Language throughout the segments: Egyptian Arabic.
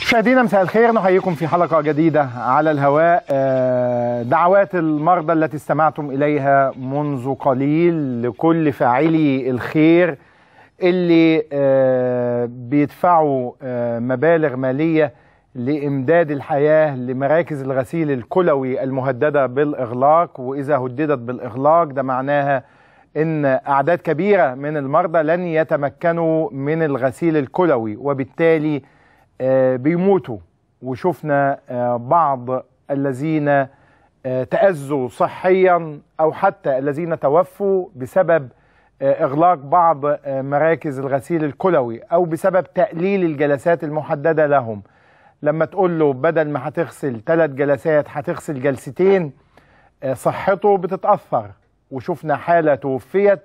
مشاهدينا مساء الخير نحييكم في حلقة جديدة على الهواء آه، دعوات المرضى التي استمعتم إليها منذ قليل لكل فاعلي الخير اللي آه، بيدفعوا آه، مبالغ مالية لإمداد الحياة لمراكز الغسيل الكلوي المهددة بالإغلاق وإذا هددت بالإغلاق ده معناها إن أعداد كبيرة من المرضى لن يتمكنوا من الغسيل الكلوي وبالتالي آه، بيموتوا وشفنا آه، بعض الذين آه، تأذوا صحيا أو حتى الذين توفوا بسبب آه، إغلاق بعض آه، مراكز الغسيل الكلوي أو بسبب تقليل الجلسات المحددة لهم لما تقول له بدل ما هتغسل ثلاث جلسات هتغسل جلستين آه، صحته بتتأثر وشفنا حالة توفيت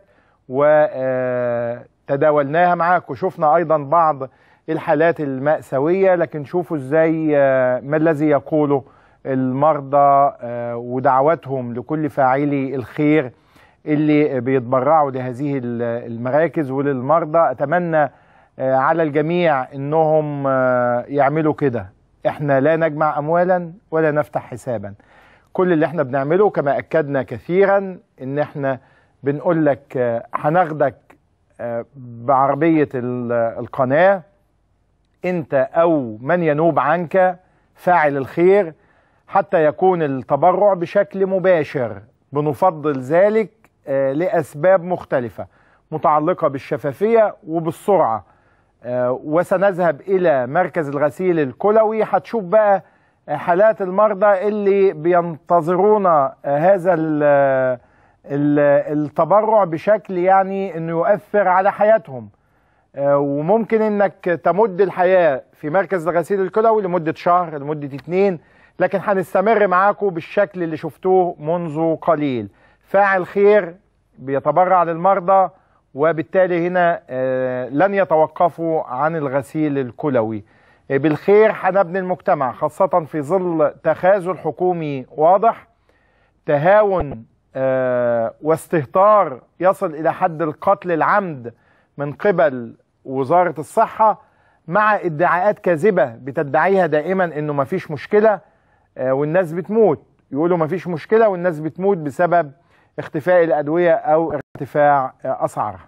وتداولناها معاك وشفنا أيضا بعض الحالات المأساوية لكن شوفوا ازاي آه، ما الذي يقوله المرضى آه، ودعواتهم لكل فاعلي الخير اللي بيتبرعوا لهذه ال- المراكز وللمرضى أتمنى آه، على الجميع انهم آه، يعملوا كده احنا لا نجمع اموالا ولا نفتح حسابا كل اللي احنا بنعمله كما اكدنا كثيرا ان احنا بنقول لك آه، هناخدك آه، بعربية ال- القناة انت او من ينوب عنك فاعل الخير حتى يكون التبرع بشكل مباشر بنفضل ذلك آه، لاسباب مختلفه متعلقه بالشفافيه وبالسرعه آه، وسنذهب الى مركز الغسيل الكلوي هتشوف بقى آه، حالات المرضى اللي بينتظرون آه، هذا ال- ال- التبرع بشكل يعني انه يؤثر على حياتهم آه، وممكن انك تمد الحياة في مركز الغسيل الكلوي لمدة شهر لمدة اتنين لكن هنستمر معاكم بالشكل اللي شفتوه منذ قليل فاعل خير بيتبرع للمرضى وبالتالي هنا آه، لن يتوقفوا عن الغسيل الكلوي آه، بالخير هنبني المجتمع خاصة في ظل تخاذل حكومي واضح تهاون آه، واستهتار يصل إلى حد القتل العمد من قبل وزارة الصحة مع ادعاءات كاذبة بتدعيها دائما انه مفيش مشكلة آه، والناس بتموت يقولوا مفيش مشكلة والناس بتموت بسبب اختفاء الأدوية أو ارتفاع آه، أسعارها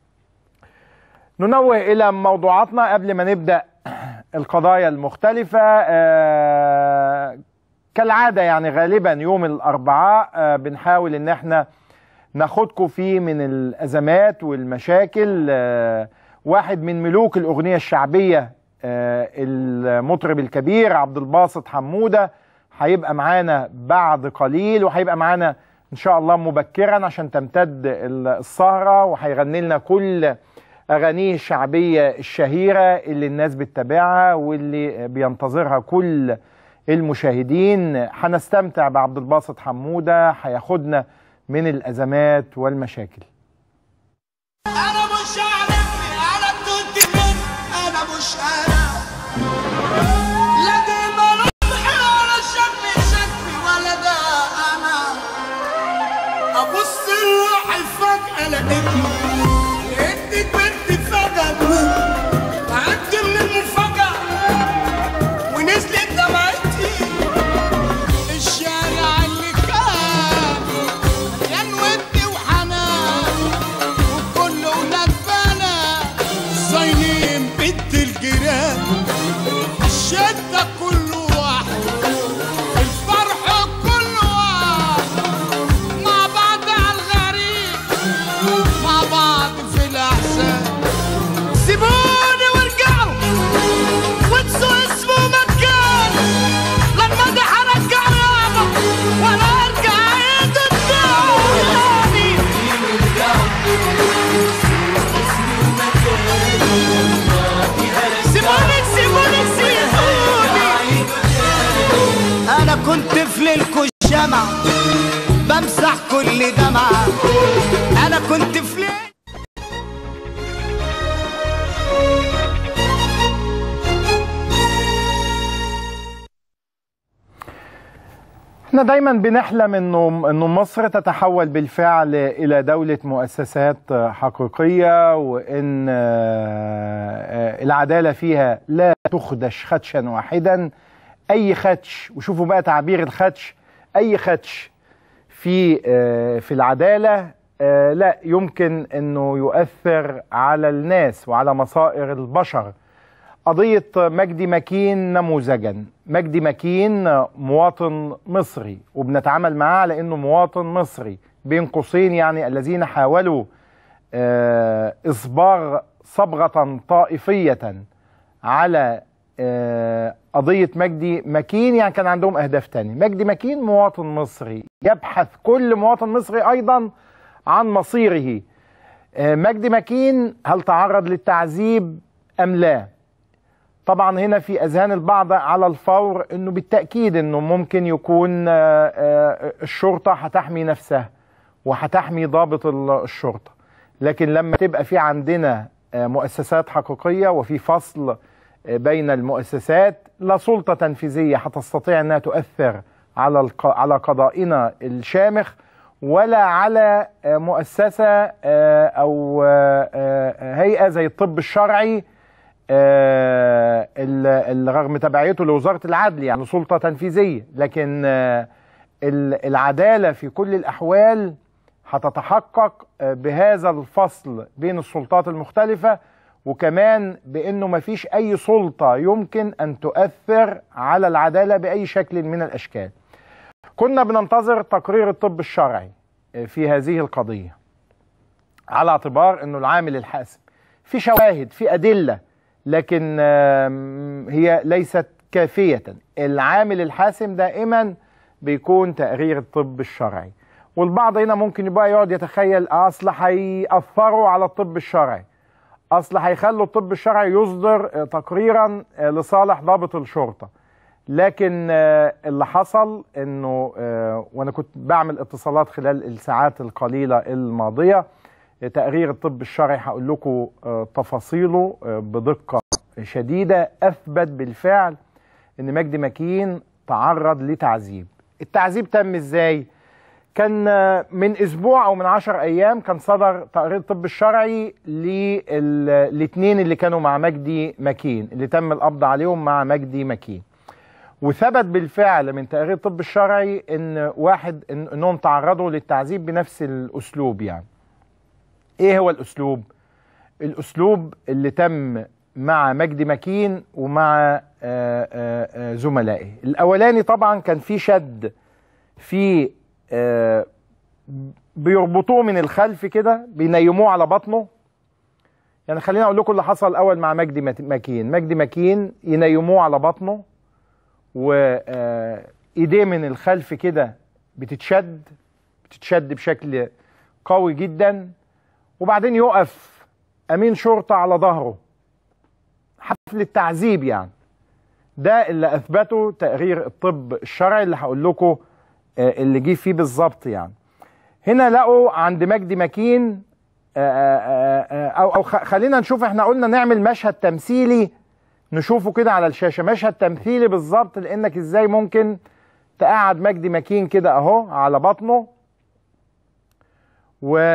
ننوه إلى موضوعاتنا قبل ما نبدأ القضايا المختلفة آه، كالعادة يعني غالبا يوم الأربعاء آه، بنحاول إن احنا ناخدكم فيه من الأزمات والمشاكل آه، واحد من ملوك الأغنية الشعبية آه، المطرب الكبير عبد الباسط حمودة هيبقى معانا بعد قليل وهيبقى معانا إن شاء الله مبكرا عشان تمتد ال- السهرة وهيغني لنا كل أغانيه الشعبية الشهيرة اللي الناس بتتابعها واللي بينتظرها كل المشاهدين هنستمتع بعبد الباسط حمودة هياخدنا من الأزمات والمشاكل انا مش عارفني انا كنت فين انا مش انا لا دي ملامحي ولا شكلي شكلي ولا ده انا ابص لروحي فجأة لقيتني لقيتني كبرت فجأة تعبت من المفاجأة ونزلت دمعتي الشارع اللي كان مليان ود وحنان وكله ولاد بنات صاينين بنت الجيران الشدة كل واحد الفرح كل واحد مع بعض على الغريب مع بعض في الأحزان سيبوني وارجعوا وانسوا اسمه مكان لما ده هرجع يابا ولا ارجع عيد الدنيا سيبوني سيبوني سيبوني انا كنت في ليلكو الجامعة بمسح كل دمعة انا كنت في ليل احنا دايما بنحلم انه انه مصر تتحول بالفعل الى دوله مؤسسات حقيقيه وان العداله فيها لا تخدش خدشا واحدا اي خدش وشوفوا بقى تعبير الخدش اي خدش في في العداله لا يمكن انه يؤثر على الناس وعلى مصائر البشر قضية مجدي مكين نموذجا مجدي مكين مواطن مصري وبنتعامل معاه على انه مواطن مصري بين قوسين يعني الذين حاولوا اصباغ صبغة طائفية على قضية مجدي مكين يعني كان عندهم اهداف تانية مجدي مكين مواطن مصري يبحث كل مواطن مصري ايضا عن مصيره مجدي مكين هل تعرض للتعذيب ام لا طبعا هنا في اذهان البعض على الفور انه بالتاكيد انه ممكن يكون الشرطه هتحمي نفسها وهتحمي ضابط الشرطه لكن لما تبقى في عندنا مؤسسات حقيقيه وفي فصل بين المؤسسات لا سلطه تنفيذيه هتستطيع انها تؤثر على على قضائنا الشامخ ولا على مؤسسه او هيئه زي الطب الشرعي رغم تبعيته لوزاره العدل يعني سلطه تنفيذيه لكن العداله في كل الاحوال هتتحقق بهذا الفصل بين السلطات المختلفه وكمان بانه ما فيش اي سلطه يمكن ان تؤثر على العداله باي شكل من الاشكال. كنا بننتظر تقرير الطب الشرعي في هذه القضيه على اعتبار انه العامل الحاسم في شواهد في ادله لكن هي ليست كافيه العامل الحاسم دائما بيكون تقرير الطب الشرعي والبعض هنا ممكن يبقى يقعد يتخيل اصل هيأثروا على الطب الشرعي اصل هيخلوا الطب الشرعي يصدر تقريرا لصالح ضابط الشرطه لكن اللي حصل انه وانا كنت بعمل اتصالات خلال الساعات القليله الماضيه تقرير الطب الشرعي هقول لكم تفاصيله بدقه شديده اثبت بالفعل ان مجدي مكين تعرض لتعذيب التعذيب تم ازاي كان من اسبوع او من عشر ايام كان صدر تقرير الطب الشرعي للاثنين اللي كانوا مع مجدي مكين اللي تم القبض عليهم مع مجدي مكين وثبت بالفعل من تقرير الطب الشرعي ان واحد إن انهم تعرضوا للتعذيب بنفس الاسلوب يعني ايه هو الاسلوب الاسلوب اللي تم مع مجدي مكين ومع زملائه الاولاني طبعا كان في شد في بيربطوه من الخلف كده بينيموه على بطنه يعني خليني اقول لكم اللي حصل الاول مع مجدي مكين مجدي مكين ينيموه على بطنه وايديه من الخلف كده بتتشد بتتشد بشكل قوي جدا وبعدين يقف امين شرطه على ظهره حفل التعذيب يعني ده اللي اثبته تقرير الطب الشرعي اللي هقول لكم اللي جه فيه بالظبط يعني هنا لقوا عند مجدي مكين او او خلينا نشوف احنا قلنا نعمل مشهد تمثيلي نشوفه كده على الشاشه مشهد تمثيلي بالظبط لانك ازاي ممكن تقعد مجدي مكين كده اهو على بطنه و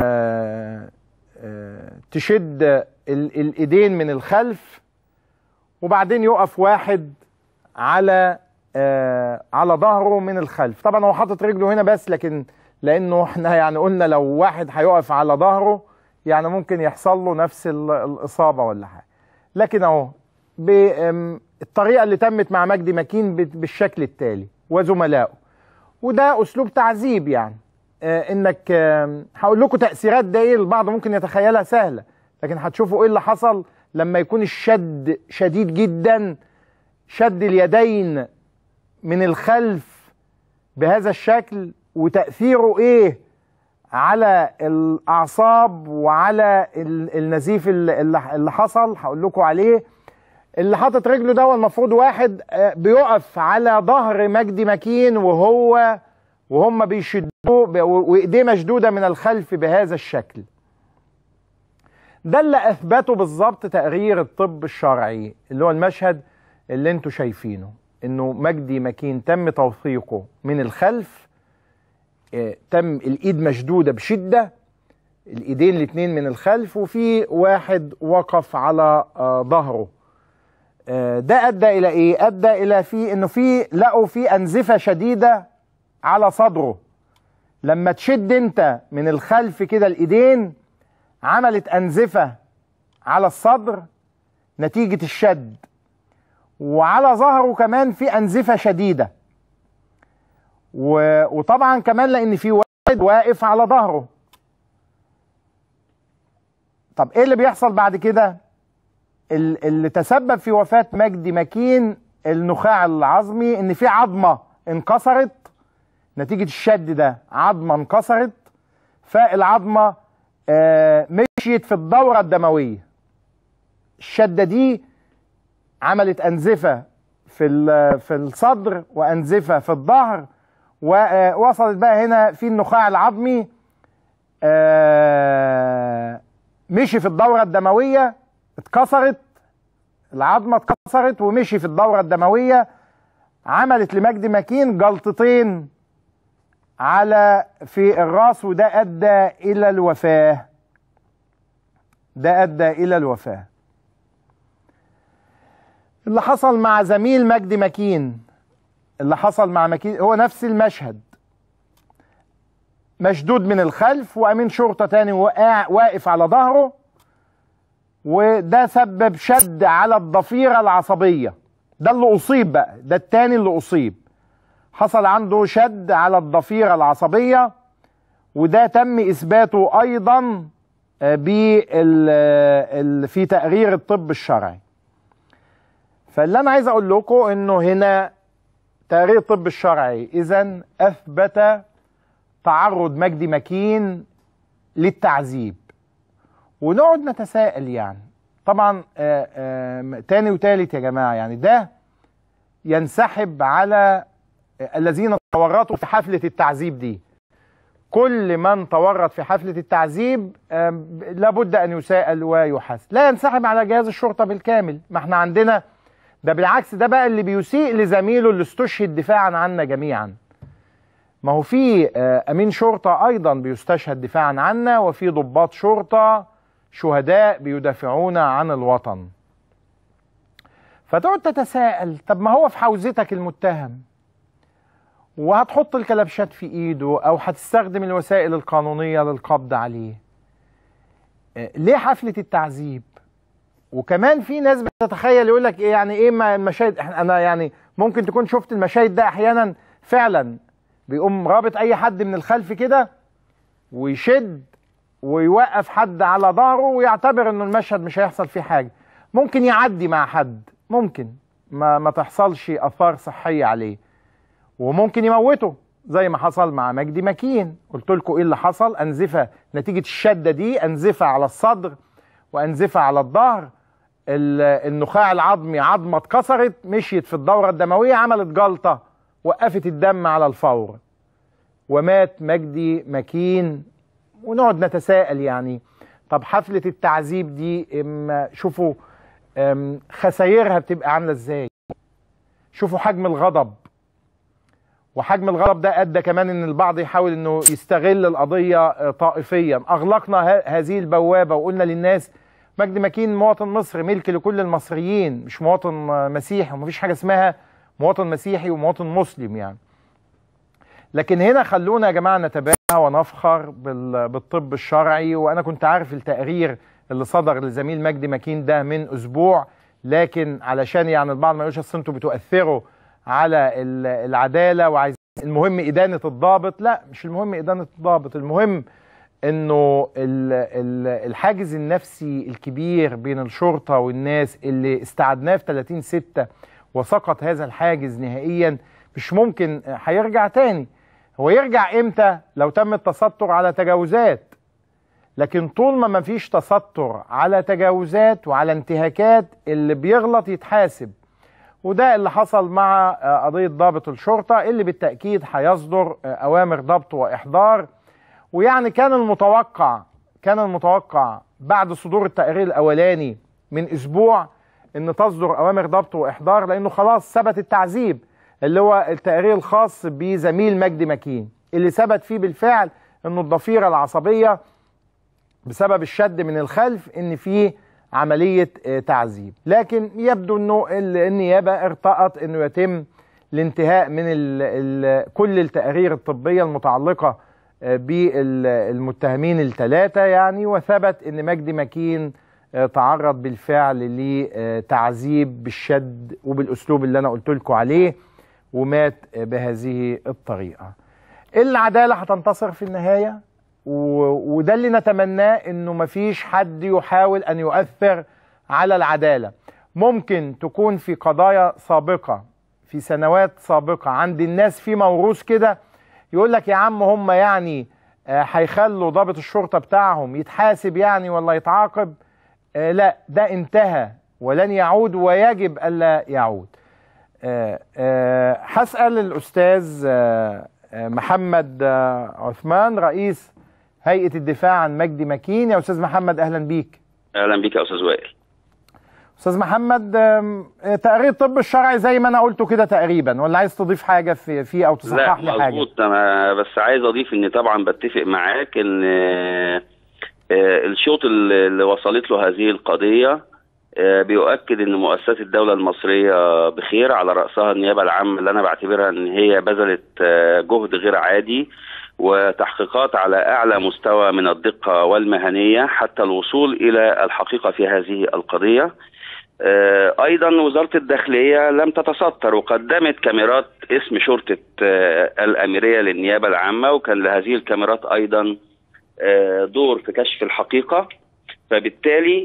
تشد الايدين من الخلف وبعدين يقف واحد على آه على ظهره من الخلف طبعا هو حاطط رجله هنا بس لكن لانه احنا يعني قلنا لو واحد هيقف على ظهره يعني ممكن يحصل له نفس الاصابه ولا حاجه لكن اهو الطريقه اللي تمت مع مجدي مكين بالشكل التالي وزملائه وده اسلوب تعذيب يعني آه انك آه هقول لكم تاثيرات ده ايه البعض ممكن يتخيلها سهله لكن هتشوفوا ايه اللي حصل لما يكون الشد شديد جدا شد اليدين من الخلف بهذا الشكل وتأثيره ايه على الاعصاب وعلى النزيف اللي حصل هقول لكم عليه اللي حاطط رجله ده المفروض واحد بيقف على ظهر مجدي مكين وهو وهم بيشدوه وايديه مشدوده من الخلف بهذا الشكل ده اللي اثبته بالظبط تقرير الطب الشرعي اللي هو المشهد اللي انتوا شايفينه انه مجدي مكين تم توثيقه من الخلف آه، تم الايد مشدوده بشده الايدين الاثنين من الخلف وفي واحد وقف على آه، ظهره آه، ده ادى الى ايه ادى الى في انه في لقوا في انزفه شديده على صدره لما تشد انت من الخلف كده الايدين عملت انزفه على الصدر نتيجه الشد وعلى ظهره كمان في انزفه شديده و... وطبعا كمان لان في واحد واقف على ظهره طب ايه اللي بيحصل بعد كده ال- اللي تسبب في وفاه مجدي مكين النخاع العظمي ان في عظمه انكسرت نتيجه الشد ده عظمه انكسرت فالعظمه آه، مشيت في الدوره الدمويه الشده دي عملت انزفه في ال- في الصدر وانزفه في الظهر ووصلت بقى هنا في النخاع العظمي آه، مشي في الدوره الدمويه اتكسرت العظمه اتكسرت ومشي في الدوره الدمويه عملت لمجدي مكين جلطتين على في الراس وده ادى الى الوفاه ده ادى الى الوفاه اللي حصل مع زميل مجدي مكين اللي حصل مع مكين هو نفس المشهد مشدود من الخلف وامين شرطه تاني وقاع واقف على ظهره وده سبب شد على الضفيره العصبيه ده اللي اصيب بقى ده التاني اللي اصيب حصل عنده شد على الضفيره العصبيه وده تم اثباته ايضا آه، بال ال- في تقرير الطب الشرعي فاللي انا عايز اقول لكم انه هنا تقرير الطب الشرعي اذا اثبت تعرض مجدي مكين للتعذيب ونقعد نتساءل يعني طبعا آه، آه، تاني وتالت يا جماعه يعني ده ينسحب على الذين تورطوا في حفله التعذيب دي كل من تورط في حفله التعذيب آم، لابد ان يساءل ويحاسب لا ينسحب على جهاز الشرطه بالكامل ما احنا عندنا ده بالعكس ده بقى اللي بيسيء لزميله اللي استشهد دفاعا عنا جميعا ما هو في آه، امين شرطه ايضا بيستشهد دفاعا عنا وفي ضباط شرطه شهداء بيدافعون عن الوطن فتقعد تتساءل طب ما هو في حوزتك المتهم وهتحط الكلبشات في ايده او هتستخدم الوسائل القانونيه للقبض عليه آه، ليه حفله التعذيب وكمان في ناس بتتخيل يقول لك ايه يعني ايه ما المشاهد إحنا- انا يعني ممكن تكون شفت المشاهد ده احيانا فعلا بيقوم رابط اي حد من الخلف كده ويشد ويوقف حد على ظهره ويعتبر انه المشهد مش هيحصل فيه حاجه ممكن يعدي مع حد ممكن ما ما تحصلش اثار صحيه عليه وممكن يموته زي ما حصل مع مجدي مكين قلت لكم ايه اللي حصل انزفه نتيجه الشده دي انزفه على الصدر وانزفه على الظهر ال- النخاع العظمي عظمه اتكسرت مشيت في الدوره الدمويه عملت جلطه وقفت الدم على الفور ومات مجدي مكين ونقعد نتساءل يعني طب حفله التعذيب دي اما شوفوا أم، خسايرها بتبقى عامله ازاي شوفوا حجم الغضب وحجم الغضب ده ادى كمان ان البعض يحاول انه يستغل القضيه آه، طائفيا اغلقنا ه- هذه البوابه وقلنا للناس مجدي مكين مواطن مصري ملك لكل المصريين مش مواطن آه، مسيحي ومفيش حاجه اسمها مواطن مسيحي ومواطن مسلم يعني لكن هنا خلونا يا جماعه نتباهى ونفخر بال- بالطب الشرعي وانا كنت عارف التقرير اللي صدر لزميل مجدي مكين ده من اسبوع لكن علشان يعني البعض ما يقولش اصل انتوا بتؤثروا على ال- العداله وعايزين المهم ادانه الضابط لا مش المهم ادانه الضابط المهم انه ال- ال- الحاجز النفسي الكبير بين الشرطه والناس اللي استعدناه في 30 6 وسقط هذا الحاجز نهائيا مش ممكن هيرجع تاني هو يرجع امتى لو تم التستر على تجاوزات لكن طول ما ما فيش تستر على تجاوزات وعلى انتهاكات اللي بيغلط يتحاسب وده اللي حصل مع آه، قضية ضابط الشرطة اللي بالتأكيد هيصدر آه، أوامر ضبط وإحضار ويعني كان المتوقع كان المتوقع بعد صدور التقرير الأولاني من أسبوع ان تصدر اوامر ضبط واحضار لانه خلاص ثبت التعذيب اللي هو التقرير الخاص بزميل مجدي مكين اللي ثبت فيه بالفعل انه الضفيره العصبيه بسبب الشد من الخلف ان في عمليه تعذيب لكن يبدو انه النيابه ارتأت انه يتم الانتهاء من ال ال كل التقارير الطبيه المتعلقه بالمتهمين الثلاثه يعني وثبت ان مجدي مكين تعرض بالفعل لتعذيب بالشد وبالاسلوب اللي انا قلت لكم عليه ومات بهذه الطريقه. العداله هتنتصر في النهايه وده اللي نتمناه انه مفيش حد يحاول ان يؤثر على العداله. ممكن تكون في قضايا سابقه في سنوات سابقه عند الناس في موروث كده يقول لك يا عم هم يعني هيخلوا ضابط الشرطه بتاعهم يتحاسب يعني ولا يتعاقب آه لا ده انتهى ولن يعود ويجب الا يعود هسال الاستاذ آه محمد آه عثمان رئيس هيئه الدفاع عن مجدي مكين يا استاذ محمد اهلا بيك اهلا بيك يا استاذ وائل استاذ محمد تقرير الطب الشرعي زي ما انا قلته كده تقريبا ولا عايز تضيف حاجه في فيه او تصحح لي حاجه مظبوط انا بس عايز اضيف ان طبعا بتفق معاك ان الشوط اللي وصلت له هذه القضيه بيؤكد ان مؤسسات الدوله المصريه بخير على راسها النيابه العامه اللي انا بعتبرها ان هي بذلت جهد غير عادي وتحقيقات على اعلى مستوى من الدقه والمهنيه حتى الوصول الى الحقيقه في هذه القضيه. ايضا وزاره الداخليه لم تتستر وقدمت كاميرات اسم شرطه الاميريه للنيابه العامه وكان لهذه الكاميرات ايضا دور في كشف الحقيقه فبالتالي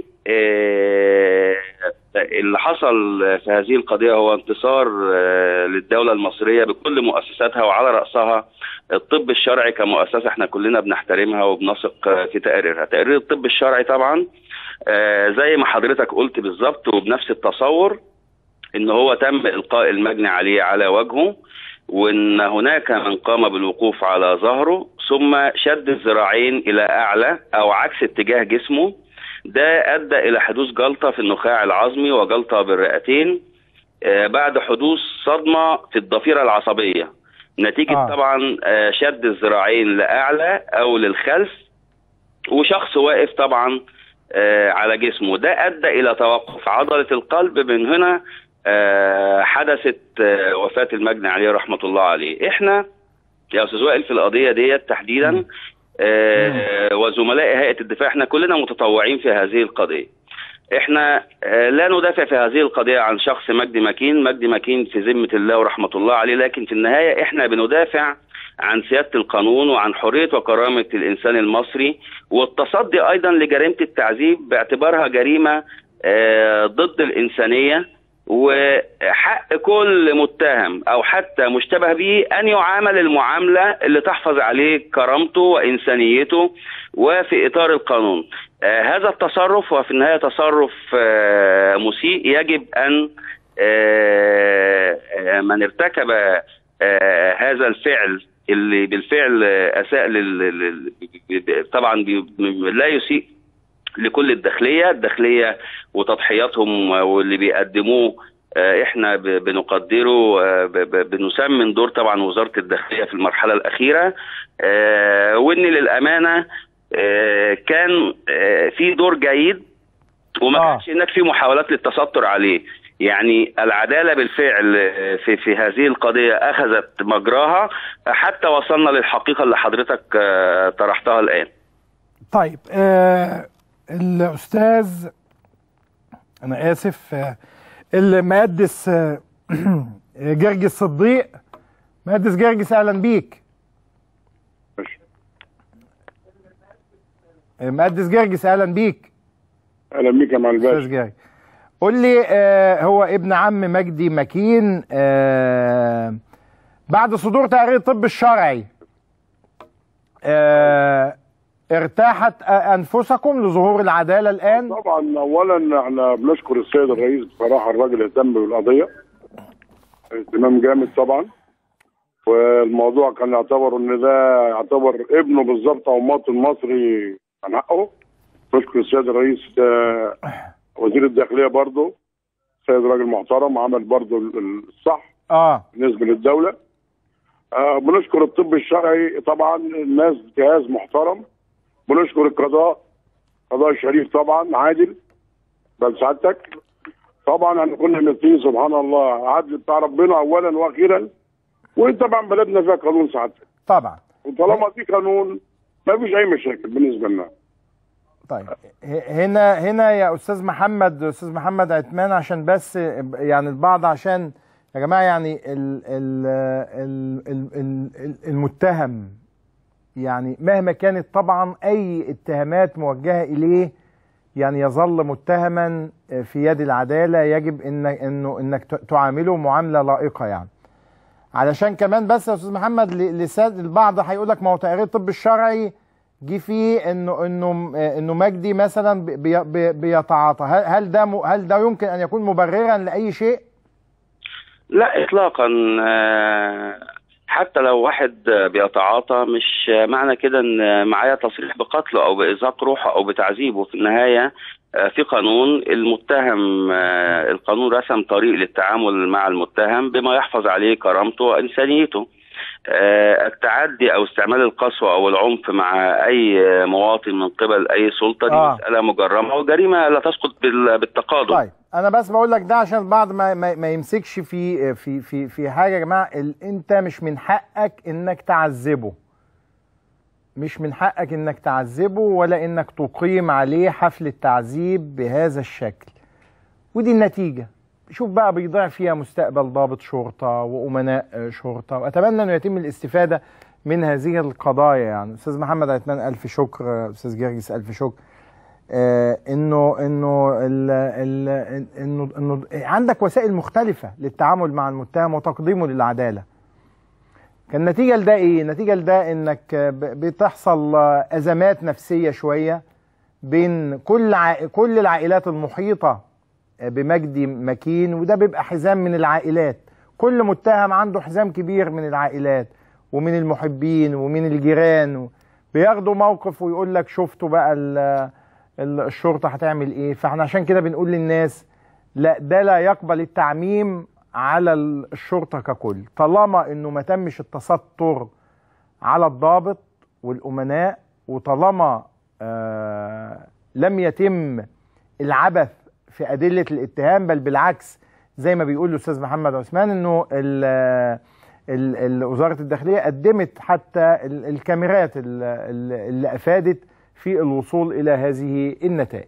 اللي حصل في هذه القضيه هو انتصار للدوله المصريه بكل مؤسساتها وعلى راسها الطب الشرعي كمؤسسه احنا كلنا بنحترمها وبنثق في تقاريرها تقرير الطب الشرعي طبعا زي ما حضرتك قلت بالظبط وبنفس التصور ان هو تم القاء المجني عليه على وجهه وان هناك من قام بالوقوف على ظهره ثم شد الذراعين الى اعلى او عكس اتجاه جسمه ده ادى الى حدوث جلطه في النخاع العظمي وجلطه بالرئتين بعد حدوث صدمه في الضفيره العصبيه نتيجه آه. طبعا شد الذراعين لاعلى او للخلف وشخص واقف طبعا على جسمه ده ادى الى توقف عضله القلب من هنا حدثت وفاه المجني عليه رحمه الله عليه احنا يا استاذ وائل في القضيه ديت تحديدا آه وزملاء هيئه الدفاع احنا كلنا متطوعين في هذه القضيه. احنا آه لا ندافع في هذه القضيه عن شخص مجدي مكين، مجدي مكين في ذمه الله ورحمه الله عليه، لكن في النهايه احنا بندافع عن سياده القانون وعن حريه وكرامه الانسان المصري والتصدي ايضا لجريمه التعذيب باعتبارها جريمه آه ضد الانسانيه وحق كل متهم او حتى مشتبه به ان يعامل المعامله اللي تحفظ عليه كرامته وانسانيته وفي اطار القانون. آه هذا التصرف وفي النهايه تصرف آه مسيء يجب ان آه من ارتكب هذا الفعل اللي بالفعل اساء لل طبعا لا يسيء لكل الداخليه، الداخليه وتضحياتهم واللي بيقدموه احنا بنقدره بنسمن دور طبعا وزاره الداخليه في المرحله الاخيره وان للامانه كان في دور جيد وما كانش هناك في محاولات للتستر عليه يعني العداله بالفعل في في هذه القضيه اخذت مجراها حتى وصلنا للحقيقه اللي حضرتك طرحتها الان طيب آه الاستاذ انا اسف المقدس جرجس صديق مقدس جرجس اهلا بيك مقدس جرجس اهلا بيك اهلا بيك يا معالي استاذ جرجس قول لي آه هو ابن عم مجدي مكين آه بعد صدور تقرير الطب الشرعي آه ارتاحت انفسكم لظهور العداله الان؟ طبعا اولا احنا بنشكر السيد الرئيس بصراحه الراجل اهتم بالقضيه اهتمام جامد طبعا والموضوع كان يعتبر ان ده يعتبر ابنه بالظبط او مواطن مصري عن حقه نشكر السيد الرئيس وزير الداخليه برضه السيد راجل محترم عمل برضه ال- ال- الصح اه بالنسبه للدوله آه بنشكر الطب الشرعي طبعا الناس جهاز محترم بنشكر القضاء قضاء الشريف طبعا عادل بل سعادتك طبعا احنا كنا متين سبحان الله عدل بتاع ربنا اولا واخيرا وطبعا بلدنا فيها قانون سعادتك طبعا وطالما في قانون ما فيش اي مشاكل بالنسبه لنا طيب ه- هنا هنا يا استاذ محمد استاذ محمد عثمان عشان بس يعني البعض عشان يا جماعه يعني ال ال ال ال ال المتهم يعني مهما كانت طبعا اي اتهامات موجهه اليه يعني يظل متهما في يد العداله يجب ان انه انك ت- تعامله معامله لائقه يعني علشان كمان بس يا استاذ محمد ل- لساد البعض هيقول لك ما هو تقرير الطب الشرعي جه فيه انه انه انه مجدي مثلا بي بي بيتعاطى هل هل ده م- هل ده يمكن ان يكون مبررا لاي شيء؟ لا اطلاقا آه، حتى لو واحد بيتعاطى مش معنى كده ان معايا تصريح بقتله او بازهاق روحه او بتعذيبه في النهايه آه، في قانون المتهم آه، القانون رسم طريق للتعامل مع المتهم بما يحفظ عليه كرامته وانسانيته آه، التعدي او استعمال القسوه او العنف مع اي مواطن من قبل اي سلطه دي آه. مساله مجرمه وجريمه لا تسقط بال- بالتقادم طيب انا بس بقول لك ده عشان البعض ما ما, ما يمسكش في في في في حاجه يا جماعه ال- انت مش من حقك انك تعذبه مش من حقك انك تعذبه ولا انك تقيم عليه حفل التعذيب بهذا الشكل ودي النتيجه شوف بقى بيضيع فيها مستقبل ضابط شرطه وامناء آه، شرطه واتمنى انه يتم الاستفاده من هذه القضايا يعني استاذ محمد عثمان الف شكر آه، استاذ جرجس الف شكر آه، انه انه ال ال انه انه عندك وسائل مختلفه للتعامل مع المتهم وتقديمه للعداله. كان النتيجه لده ايه؟ النتيجه لده انك آه، ب- بتحصل آه، ازمات نفسيه شويه بين كل ع... كل العائلات المحيطه آه، بمجدي مكين وده بيبقى حزام من العائلات. كل متهم عنده حزام كبير من العائلات ومن المحبين ومن الجيران و... بياخدوا موقف ويقول لك شفتوا بقى ال... ال- الشرطه هتعمل ايه فاحنا عشان كده بنقول للناس لا ده لا يقبل التعميم على ال- الشرطه ككل طالما انه ما تمش التستر على الضابط والامناء وطالما آه لم يتم العبث في ادله الاتهام بل بالعكس زي ما بيقول الاستاذ محمد عثمان انه ال- ال- ال- وزاره الداخليه قدمت حتى ال- الكاميرات ال- ال- اللي افادت في الوصول الى هذه النتائج.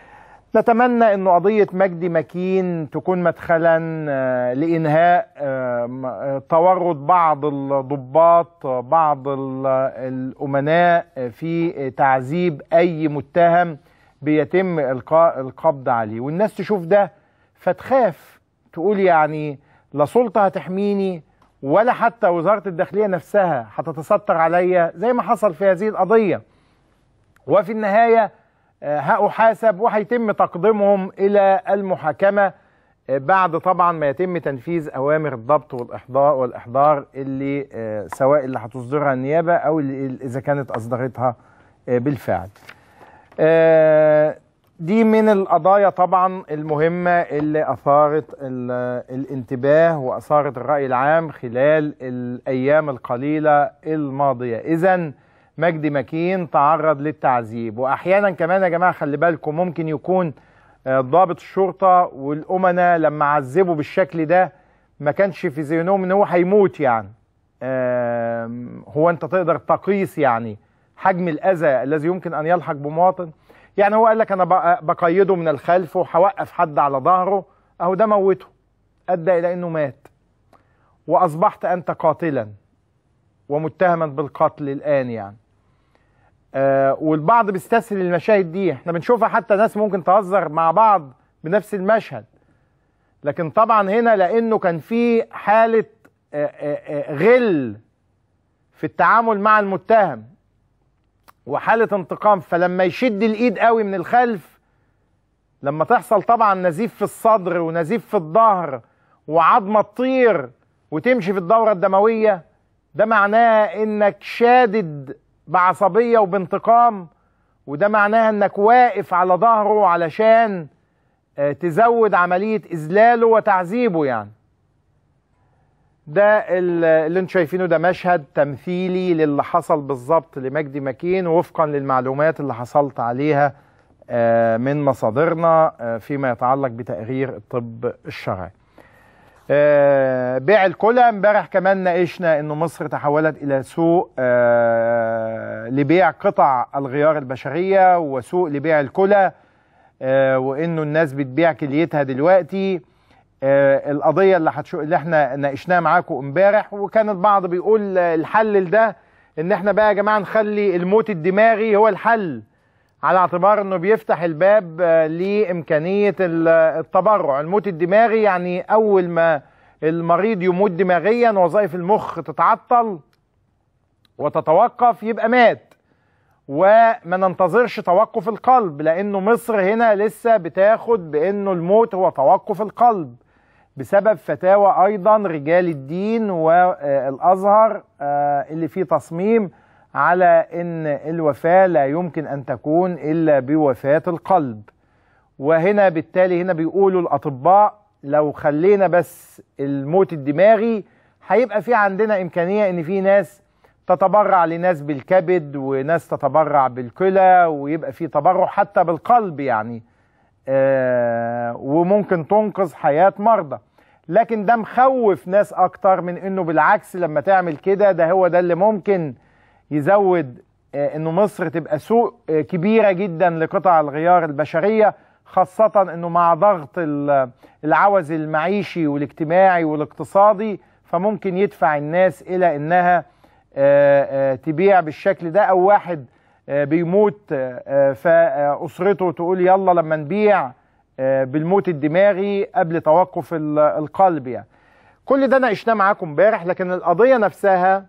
نتمنى ان قضيه مجدي مكين تكون مدخلا آه، لانهاء آه، م- آه، تورط بعض الضباط آه، بعض ال- الامناء آه، في تعذيب اي متهم بيتم القاء القبض عليه والناس تشوف ده فتخاف تقول يعني لا سلطه هتحميني ولا حتى وزاره الداخليه نفسها هتتستر عليا زي ما حصل في هذه القضيه وفي النهايه آه، هأحاسب وهيتم تقديمهم إلى المحاكمة آه، بعد طبعا ما يتم تنفيذ أوامر الضبط والإحضار والإحضار اللي آه، سواء اللي هتصدرها النيابة أو اللي إذا كانت أصدرتها آه، بالفعل. آه، دي من القضايا طبعا المهمة اللي أثارت ال- الانتباه وأثارت الرأي العام خلال الأيام القليلة الماضية إذا مجدي مكين تعرض للتعذيب وأحيانا كمان يا جماعة خلي بالكم ممكن يكون آه، ضابط الشرطة والأمناء لما عذبوا بالشكل ده ما كانش في ذهنهم ان هو هيموت يعني آم، هو انت تقدر تقيس يعني حجم الاذى الذي يمكن ان يلحق بمواطن يعني هو قال لك انا بق- بقيده من الخلف وهوقف حد على ظهره اهو ده موته ادى الى انه مات واصبحت انت قاتلا ومتهما بالقتل الان يعني آه والبعض بيستسهل المشاهد دي احنا بنشوفها حتى ناس ممكن تهزر مع بعض بنفس المشهد لكن طبعا هنا لانه كان في حاله آه، آه، آه، غل في التعامل مع المتهم وحاله انتقام فلما يشد الايد قوي من الخلف لما تحصل طبعا نزيف في الصدر ونزيف في الظهر وعظمه تطير وتمشي في الدوره الدمويه ده معناه انك شادد بعصبيه وبانتقام وده معناها انك واقف على ظهره علشان آه، تزود عمليه اذلاله وتعذيبه يعني ده ال- اللي انتم شايفينه ده مشهد تمثيلي للي حصل بالظبط لمجدي مكين وفقا للمعلومات اللي حصلت عليها آه، من مصادرنا آه، فيما يتعلق بتقرير الطب الشرعي آه، بيع الكلى امبارح كمان ناقشنا انه مصر تحولت الى سوق آه، لبيع قطع الغيار البشريه وسوق لبيع الكلى آه، وانه الناس بتبيع كليتها دلوقتي آه، القضيه اللي هتشو اللي احنا ناقشناها معاكم امبارح وكان البعض بيقول آه، الحل لده ان احنا بقى يا جماعه نخلي الموت الدماغي هو الحل على اعتبار انه بيفتح الباب آه، لامكانيه ال- التبرع الموت الدماغي يعني اول ما المريض يموت دماغيا وظائف المخ تتعطل وتتوقف يبقى مات وما ننتظرش توقف القلب لانه مصر هنا لسه بتاخد بانه الموت هو توقف القلب بسبب فتاوى ايضا رجال الدين والازهر آه، اللي فيه تصميم على ان الوفاه لا يمكن ان تكون الا بوفاه القلب وهنا بالتالي هنا بيقولوا الاطباء لو خلينا بس الموت الدماغي هيبقى في عندنا امكانيه ان في ناس تتبرع لناس بالكبد وناس تتبرع بالكلى ويبقى في تبرع حتى بالقلب يعني آه وممكن تنقذ حياه مرضى لكن ده مخوف ناس اكتر من انه بالعكس لما تعمل كده ده هو ده اللي ممكن يزود آه، انه مصر تبقى سوق آه، كبيره جدا لقطع الغيار البشريه خاصه انه مع ضغط ال- العوز المعيشي والاجتماعي والاقتصادي فممكن يدفع الناس الى انها آه، آه، تبيع بالشكل ده او واحد آه، بيموت آه، آه، فاسرته تقول يلا لما نبيع آه، بالموت الدماغي قبل توقف ال- القلب يعني كل ده ناقشناه معاكم امبارح لكن القضيه نفسها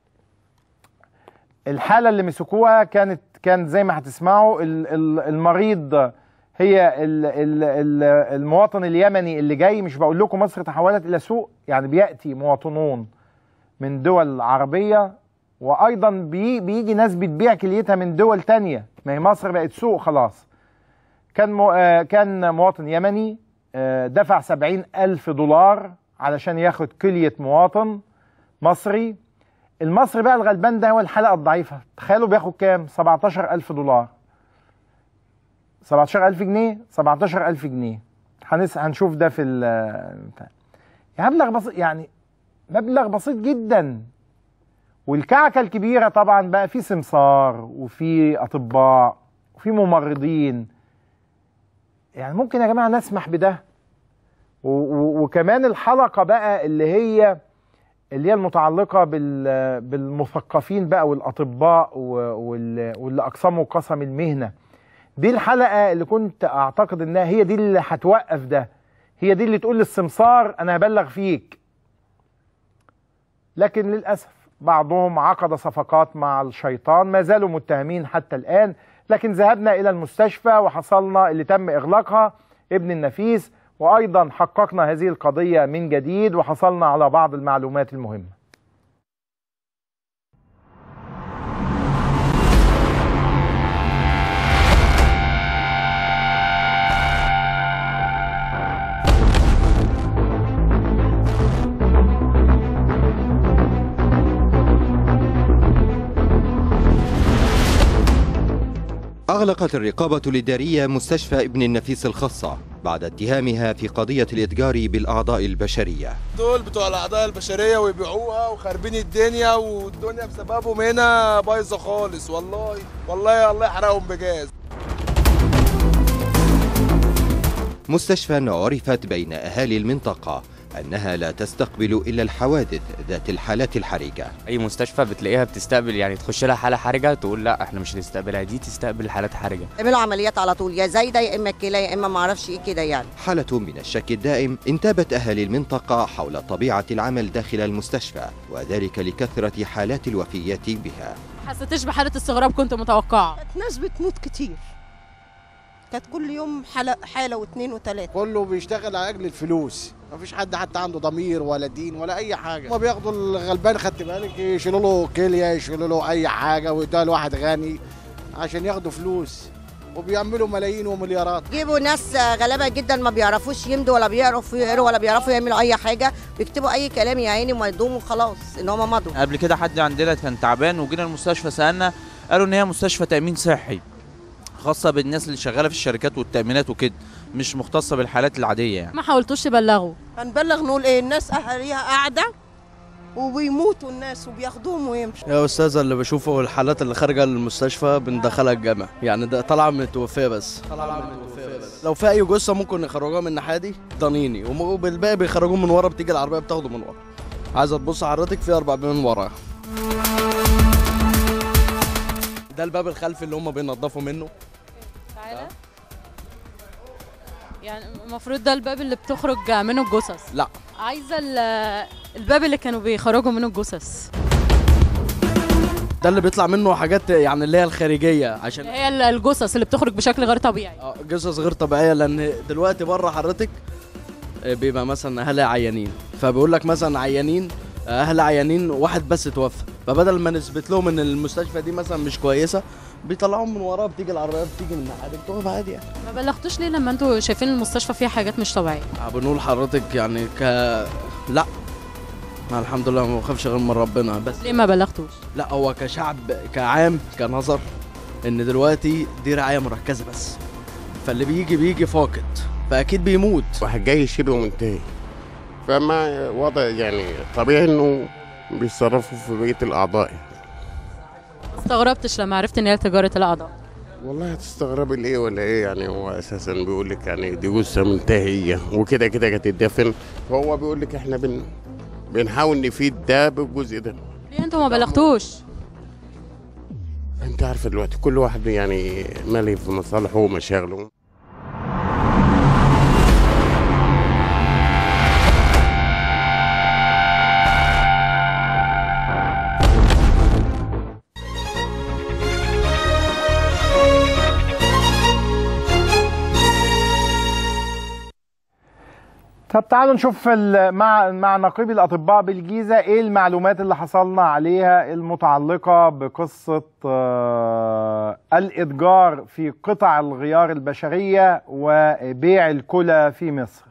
الحاله اللي مسكوها كانت كان زي ما هتسمعوا ال- ال- المريض هي ال- ال- ال- المواطن اليمني اللي جاي مش بقول لكم مصر تحولت الى سوق يعني بياتي مواطنون من دول عربيه وايضا بي بيجي ناس بتبيع كليتها من دول تانية ما هي مصر بقت سوق خلاص كان مو آه كان مواطن يمني آه دفع سبعين ألف دولار علشان ياخد كلية مواطن مصري المصري بقى الغلبان ده هو الحلقة الضعيفة تخيلوا بياخد كام 17 ألف دولار 17 ألف جنيه 17 ألف جنيه هنس هنشوف ده في ال بتاع. يعني مبلغ بسيط يعني مبلغ بسيط جدا والكعكة الكبيرة طبعا بقى في سمسار وفي أطباء وفي ممرضين يعني ممكن يا جماعة نسمح بده و- و- وكمان الحلقة بقى اللي هي اللي هي المتعلقة بال- بالمثقفين بقى والأطباء و- وال- واللي أقسموا قسم المهنة دي الحلقة اللي كنت أعتقد إنها هي دي اللي هتوقف ده هي دي اللي تقول للسمسار أنا هبلغ فيك لكن للأسف بعضهم عقد صفقات مع الشيطان ما زالوا متهمين حتى الآن لكن ذهبنا إلى المستشفى وحصلنا اللي تم إغلاقها ابن النفيس وأيضا حققنا هذه القضية من جديد وحصلنا على بعض المعلومات المهمة أغلقت الرقابة الإدارية مستشفى ابن النفيس الخاصة بعد اتهامها في قضية الإتجار بالأعضاء البشرية دول بتوع الاعضاء البشريه ويبيعوها وخاربين الدنيا والدنيا بسببهم هنا بايظه خالص والله والله الله يحرقهم بجاز مستشفى عرفت بين أهالي المنطقة أنها لا تستقبل إلا الحوادث ذات الحالات الحرجة اي مستشفى بتلاقيها بتستقبل يعني تخش لها حاله حرجه تقول لا احنا مش هنستقبلها دي تستقبل حالات حرجه يعملوا عمليات على طول يا زايده يا اما الكلى يا اما ما اعرفش ايه كده يعني حالة من الشك الدائم انتابت أهالي المنطقة حول طبيعة العمل داخل المستشفى وذلك لكثرة حالات الوفيات بها حسيتش بحالة استغراب كنت متوقعة كانت ناس بتموت كتير كانت كل يوم حالة حالة واثنين وثلاثة كله بيشتغل على اجل الفلوس مفيش حد حتى عنده ضمير ولا دين ولا اي حاجه هما بياخدوا الغلبان خدت بالك يشيلوا له كليه يشيلوا له اي حاجه ويدوها لواحد غني عشان ياخدوا فلوس وبيعملوا ملايين ومليارات جيبوا ناس غلابه جدا ما بيعرفوش يمدوا ولا بيعرفوا يقروا ولا بيعرفوا يعملوا اي حاجه بيكتبوا اي كلام يا عيني وما يدوموا خلاص ان هم مضوا قبل كده حد عندنا كان تعبان وجينا المستشفى سالنا قالوا ان هي مستشفى تامين صحي خاصه بالناس اللي شغاله في الشركات والتامينات وكده مش مختصه بالحالات العاديه يعني ما حاولتوش تبلغوا هنبلغ نقول ايه الناس اهاليها قاعده وبيموتوا الناس وبياخدوهم ويمشوا يا استاذه اللي بشوفه الحالات اللي خارجه المستشفى بندخلها الجامع يعني ده طالعه متوفيه بس طالعه متوفيه بس لو في اي جثه ممكن يخرجوها من الناحيه دي ضنيني وبالباقي بيخرجوه من ورا بتيجي العربيه بتاخده من ورا عايزه تبص حضرتك في اربع بيبان من ورا ده الباب الخلفي اللي هم بينضفوا منه تعالى يعني المفروض ده الباب اللي بتخرج منه الجثث لا عايزه ال- الباب اللي كانوا بيخرجوا منه الجثث ده اللي بيطلع منه حاجات يعني اللي هي الخارجيه عشان اللي هي ال- الجثث اللي بتخرج بشكل غير طبيعي اه قصص غير طبيعيه لان دلوقتي بره حضرتك آه، بيبقى مثلا اهل عيانين فبيقول لك مثلا عيانين آه، اهل عيانين واحد بس توفى فبدل ما نثبت لهم ان المستشفى دي مثلا مش كويسه بيطلعوهم من وراه بتيجي العربيه بتيجي من ناحيتك تقف عادي يعني ما بلغتوش ليه لما انتوا شايفين المستشفى فيها حاجات مش طبيعيه آه، بنقول حضرتك يعني ك لا ما الحمد لله ما بخافش غير من ربنا بس ليه ما بلغتوش لا هو كشعب كعام كنظر ان دلوقتي دي رعايه مركزه بس فاللي بيجي بيجي فاقد فاكيد بيموت واحد جاي شبه منتهي فما وضع يعني طبيعي انه بيتصرفوا في بقيه الاعضاء ما استغربتش لما عرفت ان هي تجاره الاعضاء والله هتستغربي ليه ولا ايه يعني هو اساسا بيقول لك يعني دي جثه منتهيه وكده كده كانت تدفن فهو بيقول لك احنا بن بنحاول نفيد ده بالجزء ده ليه انتوا ما بلغتوش انت عارفه دلوقتي كل واحد يعني مالي في مصالحه ومشاغله طب تعالوا نشوف ال- مع مع نقيب الاطباء بالجيزه ايه المعلومات اللي حصلنا عليها المتعلقه بقصه آه، الاتجار في قطع الغيار البشريه وبيع الكلى في مصر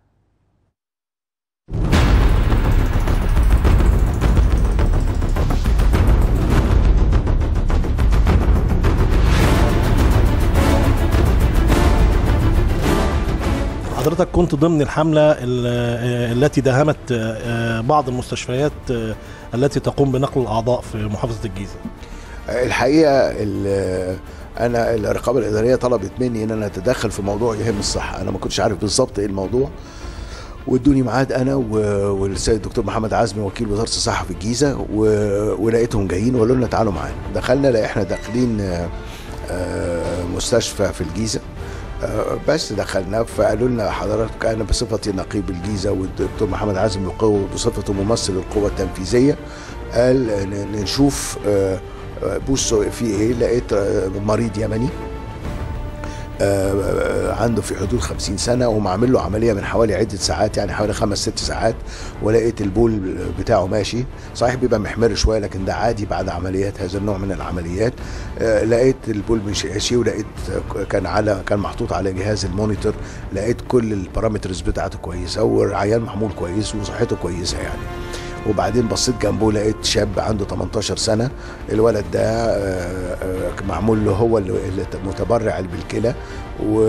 حضرتك كنت ضمن الحملة ال- آه، التي داهمت آه، بعض المستشفيات آه، التي تقوم بنقل الأعضاء في محافظة الجيزة الحقيقه ال- انا الرقابه الاداريه طلبت مني ان انا اتدخل في موضوع يهم الصحه انا ما كنتش عارف بالظبط ايه الموضوع وادوني ميعاد انا و- والسيد الدكتور محمد عزمي وكيل وزاره الصحه في الجيزه و- ولقيتهم جايين وقالوا لنا تعالوا معانا دخلنا لا احنا داخلين آه، آه، مستشفى في الجيزه آه، بس دخلنا فقالوا لنا حضرتك انا بصفتي نقيب الجيزه والدكتور محمد عزمي القوة بصفته ممثل القوه التنفيذيه قال ن- نشوف آه، آه، بصوا في ايه لقيت آه، مريض يمني آه، آه، عنده في حدود 50 سنه ومعمل له عمليه من حوالي عده ساعات يعني حوالي خمس ست ساعات ولقيت البول بتاعه ماشي صحيح بيبقى محمر شويه لكن ده عادي بعد عمليات هذا النوع من العمليات آه، لقيت البول مش ماشي ولقيت آه، كان على كان محطوط على جهاز المونيتور لقيت كل البارامترز بتاعته كويسه والعيان محمول كويس وصحته كويسه يعني وبعدين بصيت جنبه لقيت شاب عنده 18 سنه الولد ده آه، آه، معمول له هو اللي اللي متبرع بالكلى و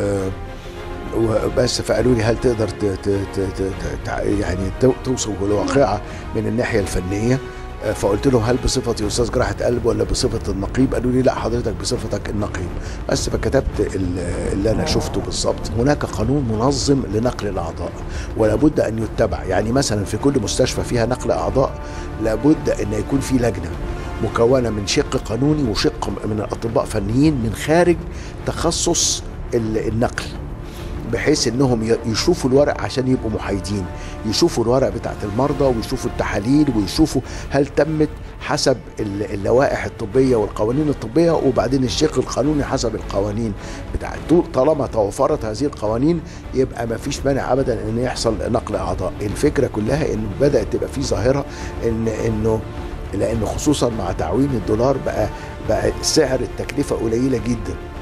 وبس فقالوا لي هل تقدر ت... ت... ت... ت... ت... يعني تو- توصف الواقعه من الناحيه الفنيه آه، فقلت له هل بصفتي استاذ جراحه قلب ولا بصفه النقيب قالوا لي لا حضرتك بصفتك النقيب بس فكتبت ال- اللي انا شفته بالظبط هناك قانون منظم لنقل الاعضاء ولا بد ان يتبع يعني مثلا في كل مستشفى فيها نقل اعضاء لابد ان يكون في لجنه مكونه من شق قانوني وشق من الاطباء فنيين من خارج تخصص ال- النقل بحيث انهم ي- يشوفوا الورق عشان يبقوا محايدين يشوفوا الورق بتاعت المرضى ويشوفوا التحاليل ويشوفوا هل تمت حسب ال- اللوائح الطبيه والقوانين الطبيه وبعدين الشق القانوني حسب القوانين بتاعت طول- طالما توفرت هذه القوانين يبقى ما فيش مانع ابدا ان يحصل نقل اعضاء الفكره كلها ان بدات تبقى في ظاهره ان انه لان خصوصا مع تعويم الدولار بقى بقى سعر التكلفه قليله جدا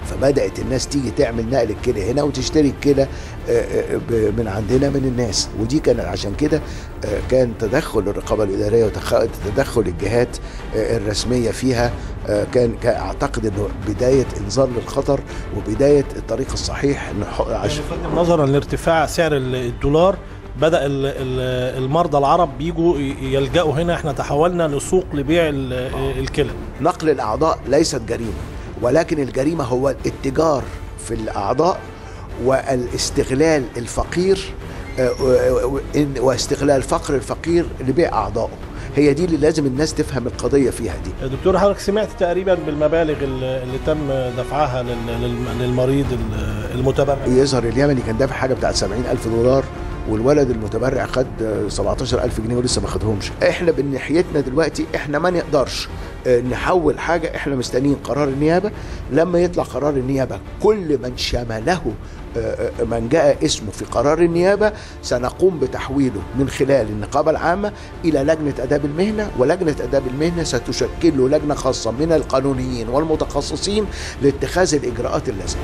فبدات الناس تيجي تعمل نقل الكلى هنا وتشتري الكلى آه، آه، ب- من عندنا من الناس ودي كان عشان كده آه، كان تدخل الرقابه الاداريه وتدخل الجهات آه، الرسميه فيها آه، كان كان اعتقد انه بدايه انذار للخطر وبدايه الطريق الصحيح نح- عشان نظرا لارتفاع سعر ال- الدولار بدا ال- ال- المرضى العرب بيجوا ي- يلجأوا هنا احنا تحولنا لسوق لبيع ال- الكلى نقل الاعضاء ليست جريمه ولكن الجريمه هو الاتجار في الاعضاء والاستغلال الفقير آه، و- و- إن- واستغلال فقر الفقير لبيع اعضائه هي دي اللي لازم الناس تفهم القضيه فيها دي دكتور حضرتك سمعت تقريبا بالمبالغ ال- اللي تم دفعها لل- لل- للمريض ال- المتبرع يظهر اليمني كان دافع حاجه بتاعت 70 الف دولار والولد المتبرع خد آه، 17 الف جنيه ولسه ما خدهمش احنا من ناحيتنا دلوقتي احنا ما نقدرش آه، نحول حاجه احنا مستنيين قرار النيابه لما يطلع قرار النيابه كل من شمله آه، آه، من جاء اسمه في قرار النيابه سنقوم بتحويله من خلال النقابه العامه الى لجنه اداب المهنه ولجنه اداب المهنه ستشكل له لجنه خاصه من القانونيين والمتخصصين لاتخاذ الاجراءات اللازمه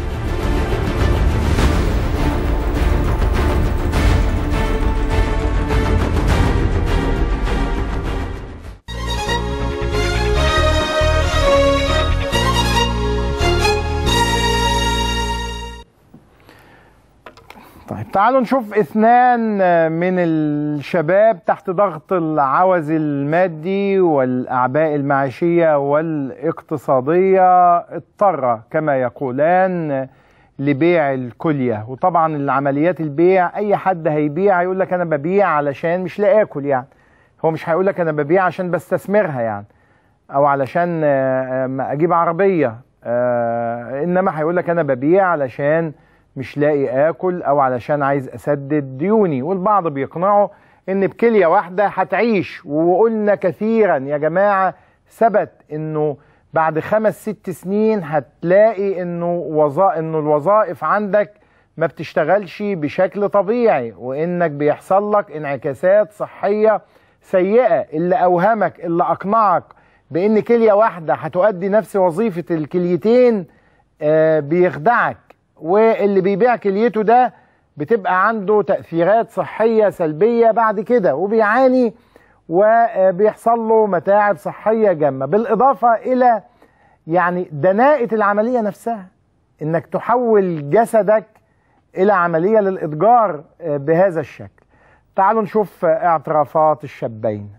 طيب تعالوا نشوف اثنان من الشباب تحت ضغط العوز المادي والأعباء المعيشية والاقتصادية اضطر كما يقولان لبيع الكلية وطبعا العمليات البيع أي حد هيبيع هيقول لك أنا ببيع علشان مش لاقي آكل يعني هو مش هيقول لك أنا ببيع عشان بستثمرها يعني أو علشان آه، آه، أجيب عربية آه، إنما هيقول لك أنا ببيع علشان مش لاقي اكل او علشان عايز اسدد ديوني والبعض بيقنعوا ان بكليه واحده هتعيش وقلنا كثيرا يا جماعه ثبت انه بعد خمس ست سنين هتلاقي انه وظائف انه الوظائف عندك ما بتشتغلش بشكل طبيعي وانك بيحصل لك انعكاسات صحيه سيئه اللي اوهمك اللي اقنعك بان كليه واحده هتؤدي نفس وظيفه الكليتين آه، بيخدعك واللي بيبيع كليته ده بتبقى عنده تأثيرات صحية سلبية بعد كده وبيعاني وبيحصل له متاعب صحية جامة بالإضافة إلى يعني دناءة العملية نفسها إنك تحول جسدك إلى عملية للإتجار آه، بهذا الشكل تعالوا نشوف آه، اعترافات الشابين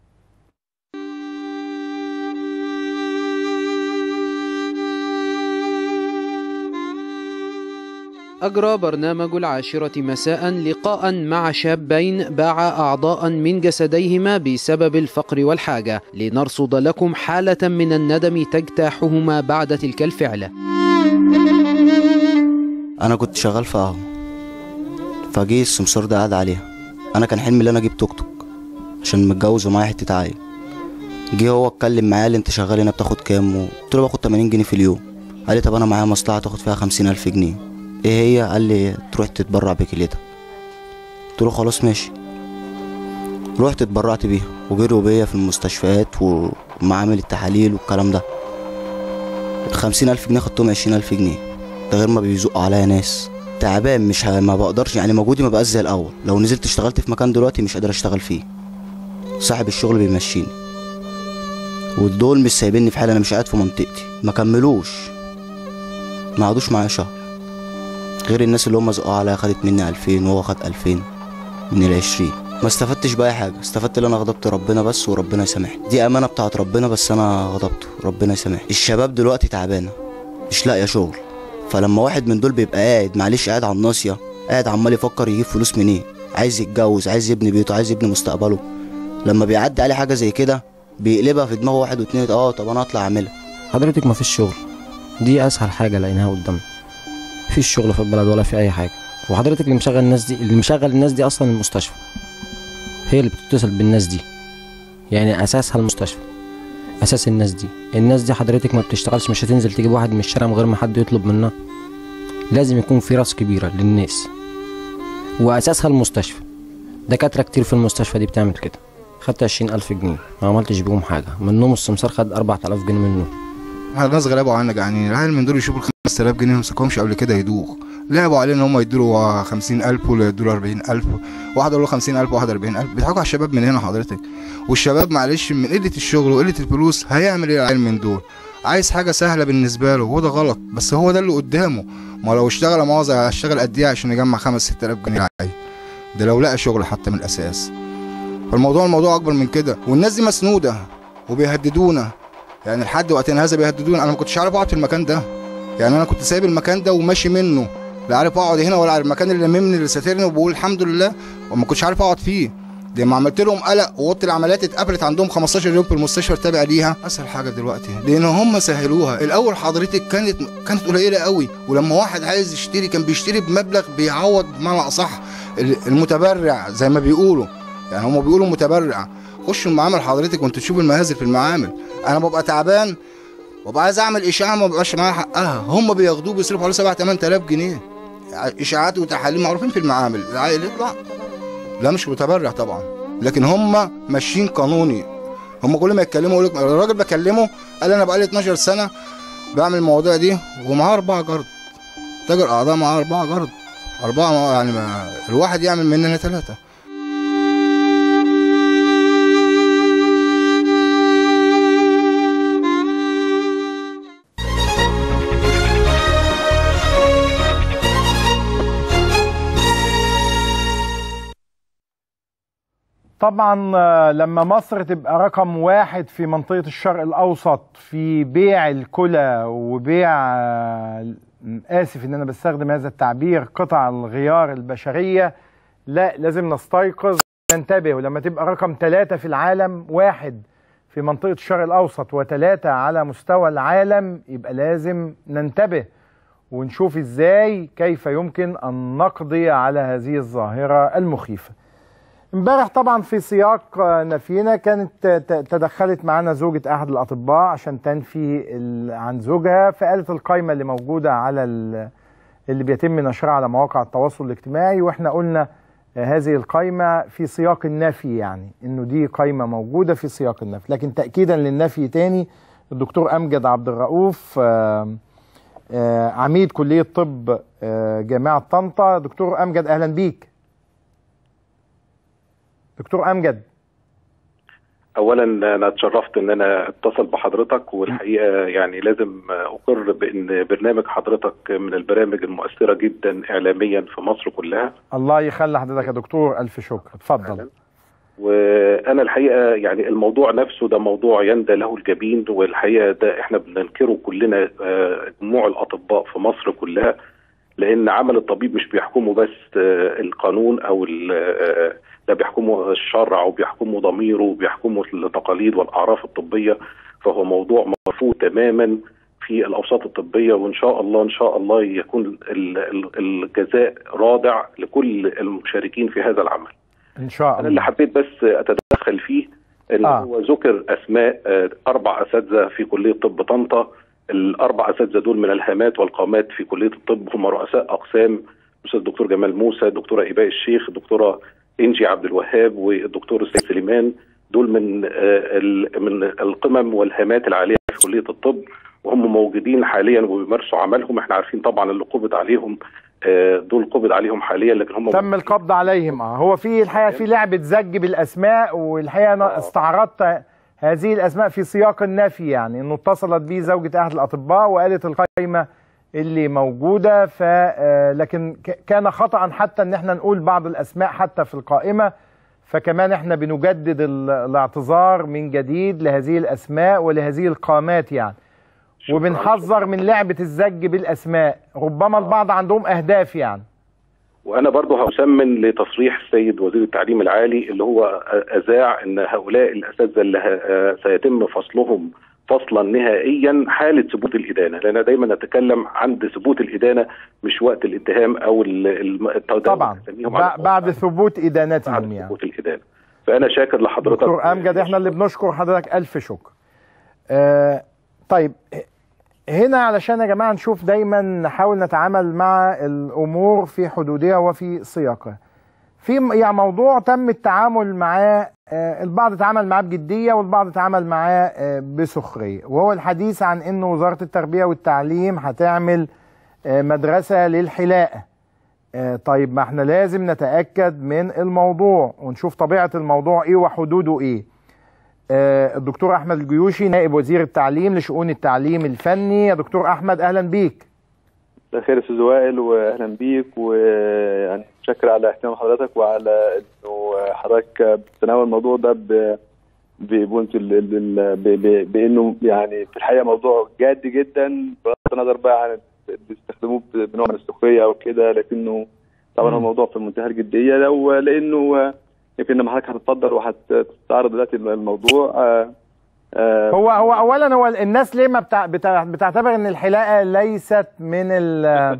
أجرى برنامج العاشرة مساء لقاء مع شابين باعا أعضاء من جسديهما بسبب الفقر والحاجة لنرصد لكم حالة من الندم تجتاحهما بعد تلك الفعلة انا كنت شغال في قهوه فجه السمسار ده قعد عليها انا كان حلمي ان انا اجيب توك توك عشان متجوز ومعايا حته عيل جه هو اتكلم معايا قال لي انت شغال هنا بتاخد كام قلت له باخد 80 جنيه في اليوم قال لي طب انا معايا مصلحه تاخد فيها 50000 جنيه ايه هي قال لي تروح تتبرع بكليتك قلت له خلاص ماشي رحت اتبرعت بيها وجروا بيا في المستشفيات ومعامل التحاليل والكلام ده الخمسين ألف جنيه خدتهم عشرين ألف جنيه ده غير ما بيزقوا عليا ناس تعبان مش ه... ما بقدرش يعني مجهودي ما بقاش زي الاول لو نزلت اشتغلت في مكان دلوقتي مش قادر اشتغل فيه صاحب الشغل بيمشيني والدول مش سايبيني في حالي انا مش قاعد في منطقتي ما كملوش ما قعدوش معايا شهر غير الناس اللي هم زقوا عليا خدت مني 2000 وهو خد 2000 من العشرين ما استفدتش بأي حاجة استفدت ان انا غضبت ربنا بس وربنا يسامحني دي امانة بتاعت ربنا بس انا غضبته ربنا يسامحني الشباب دلوقتي تعبانة مش لاقية شغل فلما واحد من دول بيبقى قاعد معلش قاعد على الناصية قاعد عمال يفكر يجيب فلوس منين عايز يتجوز عايز يبني بيته عايز يبني مستقبله لما بيعدي عليه حاجة زي كده بيقلبها في دماغه واحد واتنين اه طب انا اطلع اعملها حضرتك ما فيش شغل دي اسهل حاجه لقيناها قدامنا مفيش شغل في البلد ولا في اي حاجه وحضرتك اللي مشغل الناس دي اللي مشغل الناس دي اصلا المستشفى هي اللي بتتصل بالناس دي يعني اساسها المستشفى اساس الناس دي الناس دي حضرتك ما بتشتغلش مش هتنزل تجيب واحد من الشارع من غير ما حد يطلب منها لازم يكون في راس كبيره للناس واساسها المستشفى دكاتره كتير في المستشفى دي بتعمل كده خدت عشرين ألف جنيه ما عملتش بيهم حاجة منهم السمسار خد أربعة آلاف جنيه منه احنا ناس غلابه وعنا جعانين العيال من دول يشوفوا ال 5000 جنيه ما مسكهمش قبل كده يدوخ لعبوا عليه ان هم يدوا 50000 ولا يدوا 40000 واحد قال له 50000 وواحد 40000 بيضحكوا على الشباب من هنا حضرتك والشباب معلش من قله الشغل وقله الفلوس هيعمل ايه العيل من دول عايز حاجه سهله بالنسبه له وده غلط بس هو ده اللي قدامه ما لو اشتغل مؤاخذه هيشتغل قد ايه عشان يجمع 5 6000 جنيه العيل ده لو لقى شغل حتى من الاساس فالموضوع الموضوع اكبر من كده والناس دي مسنوده وبيهددونا يعني لحد وقتنا هذا بيهددونا انا ما كنتش عارف اقعد في المكان ده يعني انا كنت سايب المكان ده وماشي منه لا عارف اقعد هنا ولا على المكان اللي لممني اللي ساترني وبقول الحمد لله وما كنتش عارف اقعد فيه ده ما عملت لهم قلق واوضه العمليات اتقفلت عندهم 15 يوم في المستشفى التابع ليها اسهل حاجه دلوقتي لان هم سهلوها الاول حضرتك كانت كانت قليله قوي ولما واحد عايز يشتري كان بيشتري بمبلغ بيعوض بمعنى اصح المتبرع زي ما بيقولوا يعني هم بيقولوا متبرع خشوا المعامل حضرتك وانت تشوف المهازل في المعامل انا ببقى تعبان وببقى عايز اعمل اشاعه ما بيبقاش معايا حقها هم بياخدوه بيصرفوا عليه 7 8000 جنيه اشاعات وتحاليل معروفين في المعامل العائل يطلع لا مش متبرع طبعا لكن هم ماشيين قانوني هم كل ما يتكلموا يقول لك الراجل بكلمه قال انا بقالي 12 سنه بعمل المواضيع دي ومعاه اربعه جرد تاجر اعضاء معاه اربعه جرد اربعه يعني ما الواحد يعمل مننا ثلاثه طبعا آه، لما مصر تبقى رقم واحد في منطقة الشرق الأوسط في بيع الكلى وبيع آه، آسف إن أنا بستخدم هذا التعبير قطع الغيار البشرية لا لازم نستيقظ ننتبه ولما تبقى رقم ثلاثة في العالم واحد في منطقة الشرق الأوسط وثلاثة على مستوى العالم يبقى لازم ننتبه ونشوف إزاي كيف يمكن أن نقضي على هذه الظاهرة المخيفة امبارح طبعا في سياق آه، نفينا كانت ت- ت- تدخلت معانا زوجة أحد الأطباء عشان تنفي ال- عن زوجها فقالت القائمة اللي موجودة على ال- اللي بيتم نشرها على مواقع التواصل الاجتماعي واحنا قلنا آه، هذه القائمة في سياق النفي يعني انه دي قائمة موجودة في سياق النفي لكن تأكيدا للنفي تاني الدكتور أمجد عبد الرؤوف آه، آه، عميد كلية طب آه، جامعة طنطا دكتور أمجد أهلا بيك دكتور أمجد اولا انا اتشرفت ان انا اتصل بحضرتك والحقيقه يعني لازم اقر بان برنامج حضرتك من البرامج المؤثره جدا اعلاميا في مصر كلها الله يخلي حضرتك يا دكتور ألف شكر اتفضل وانا الحقيقه يعني الموضوع نفسه ده موضوع يندى له الجبين والحقيقه ده احنا بننكره كلنا آه، جموع الاطباء في مصر كلها لان عمل الطبيب مش بيحكمه بس آه، القانون او ال- آه، ده بيحكمه الشرع وبيحكمه ضميره وبيحكمه التقاليد والاعراف الطبيه فهو موضوع مرفوض تماما في الاوساط الطبيه وان شاء الله ان شاء الله يكون ال- ال- الجزاء رادع لكل المشاركين في هذا العمل. إن شاء انا اللي حبيت بس اتدخل فيه ان آه. آه. هو ذكر اسماء آه، اربع اساتذه في كليه طب طنطا الاربع اساتذه دول من الهامات والقامات في كليه الطب هم رؤساء اقسام الاستاذ الدكتور جمال موسى الدكتوره ايباء الشيخ الدكتوره انجي عبد الوهاب والدكتور السيد سليمان دول من آه، ال- من القمم والهامات العاليه في كليه الطب وهم موجودين حاليا وبيمارسوا عملهم احنا عارفين طبعا اللي قبض عليهم آه، دول قبض عليهم حاليا لكن هم تم القبض عليهم اه هو في الحقيقه في لعبه زج بالاسماء والحقيقه انا استعرضت هذه الاسماء في سياق النفي يعني انه اتصلت بي زوجة احد الاطباء وقالت القائمه اللي موجوده ف آه، لكن ك- كان خطا حتى ان احنا نقول بعض الاسماء حتى في القائمه فكمان احنا بنجدد ال- الاعتذار من جديد لهذه الاسماء ولهذه القامات يعني وبنحذر من لعبه الزج بالاسماء ربما البعض عندهم اهداف يعني وانا برضه هسمن لتصريح السيد وزير التعليم العالي اللي هو اذاع ان هؤلاء الاساتذه اللي ه- سيتم فصلهم فصلا نهائيا حاله ثبوت الادانه لان دايما نتكلم عند ثبوت الادانه مش وقت الاتهام او ال- الم- التداول طبعا نسميهم على بع- بعد ثبوت ادانتهم يعني ثبوت الادانه فانا شاكر لحضرتك دكتور امجد احنا اللي بنشكر حضرتك الف شكر آه طيب هنا علشان يا جماعه نشوف دايما نحاول نتعامل مع الامور في حدودها وفي سياقها في م- يعني موضوع تم التعامل معاه آه، البعض تعامل معاه بجديه والبعض تعامل معاه آه، بسخريه وهو الحديث عن انه وزاره التربيه والتعليم هتعمل آه، مدرسة للحلاقة آه، طيب ما احنا لازم نتأكد من الموضوع ونشوف طبيعة الموضوع ايه وحدوده ايه آه، الدكتور احمد الجيوشي نائب وزير التعليم لشؤون التعليم الفني يا دكتور احمد اهلا بيك مساء الخير يا استاذ وائل واهلا بيك ويعني شكر على اهتمام حضرتك وعلى انه حضرتك بتتناول الموضوع ده ب ببونت ال- ال- ال- ب- ب- بانه يعني في الحقيقه موضوع جاد جدا بغض النظر بقى عن اللي بيستخدموه ب- بنوع من السخريه او كده لكنه طبعا هو موضوع في منتهى الجديه لو لانه يمكن لما حضرتك هتتفضل وهتستعرض دلوقتي الموضوع آه، آه، هو هو اولا هو الناس ليه ما بتع... بتع... بتعتبر ان الحلاقه ليست من ال...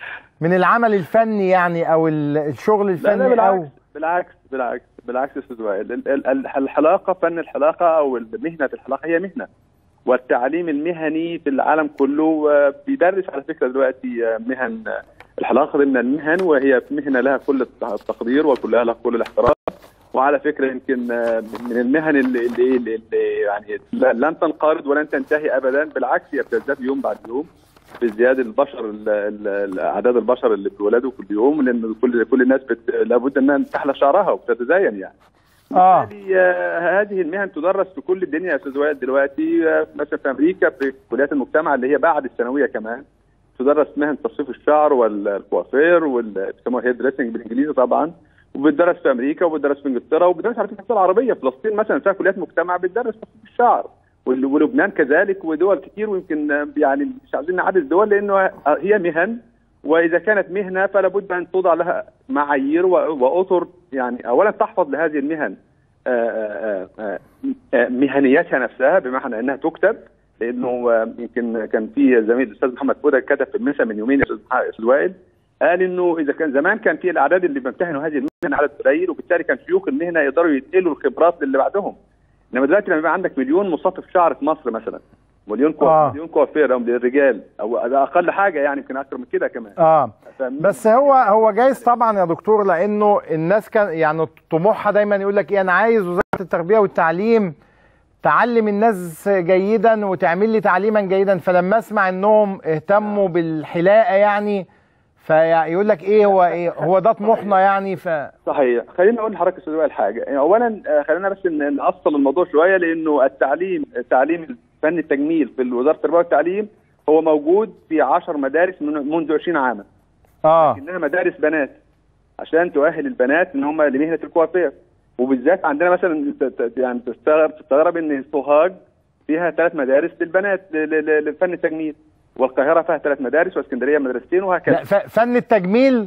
من العمل الفني يعني او ال- الشغل لا الفني لا او بالعكس بالعكس بالعكس بالعكس يا استاذ وائل ال- ال- ال- الحلاقه فن الحلاقه او مهنه الحلاقه هي مهنه والتعليم المهني في العالم كله آه، بيدرس على فكره دلوقتي آه، مهن آه، الحلاقه ضمن المهن وهي مهنه لها كل التقدير وكلها لها كل الاحترام وعلى فكره يمكن آه، من المهن اللي, اللي, اللي اللي يعني لا- لن تنقرض ولن تنتهي ابدا بالعكس هي بتزداد يوم بعد يوم بزياده البشر ال- ال- ال- اعداد البشر اللي بيولدوا كل يوم لان كل كل الناس بت... لابد انها تحلى شعرها وتتزين يعني اه آه، هذه المهن تدرس في كل الدنيا يا استاذ وائل دلوقتي آه، مثلا في امريكا في كليات المجتمع اللي هي بعد الثانويه كمان تدرس مهن تصفيف الشعر والكوافير وال بيسموها هيد دريسنج بالانجليزي طبعا وبتدرس في امريكا وبتدرس في انجلترا وبتدرس على فكره في الدول العربيه فلسطين مثلا فيها كليات مجتمع بتدرس تصفيف الشعر وال- ولبنان كذلك ودول كتير ويمكن آه، يعني مش عايزين نعدد الدول لانه آه، هي مهن واذا كانت مهنه فلا بد ان توضع لها معايير و- واطر يعني اولا تحفظ لهذه المهن آه، آه، آه، آه، مهنيتها نفسها بمعنى انها تكتب لانه آه، يمكن كان في زميل الاستاذ محمد فوده كتب في المسا من يومين يا استاذ مح- أستاذ وائل قال انه اذا كان زمان كان في الاعداد اللي بيمتهنوا هذه المهن عدد قليل وبالتالي كان شيوخ المهنه يقدروا ينقلوا الخبرات للي بعدهم انما دلوقتي لما يبقى عندك مليون مصطف شعر في مصر مثلا مليون كو... آه. مليون كوافير او للرجال او ده اقل حاجه يعني يمكن اكثر من كده كمان اه فاهمني؟ بس هو هو جايز طبعا يا دكتور لانه الناس كان يعني طموحها دايما يقول لك ايه انا عايز وزاره التربيه والتعليم تعلم الناس جيدا وتعمل لي تعليما جيدا فلما اسمع انهم اهتموا بالحلاقه يعني فيقول لك ايه هو ايه هو ده طموحنا يعني ف صحيح خليني اقول لحضرتك يا استاذ وائل حاجه يعني اولا آه، خلينا بس ن- نأصل الموضوع شويه لانه التعليم تعليم فن التجميل في وزاره التربيه والتعليم هو موجود في 10 مدارس من منذ 20 عاما اه انها مدارس بنات عشان تؤهل البنات ان هم لمهنه الكوافير وبالذات عندنا مثلا ت- ت- يعني تستغرب تستغرب ان سوهاج فيها ثلاث مدارس للبنات ل- ل- لفن التجميل والقاهره فيها ثلاث مدارس واسكندريه مدرستين وهكذا لا ف- فن التجميل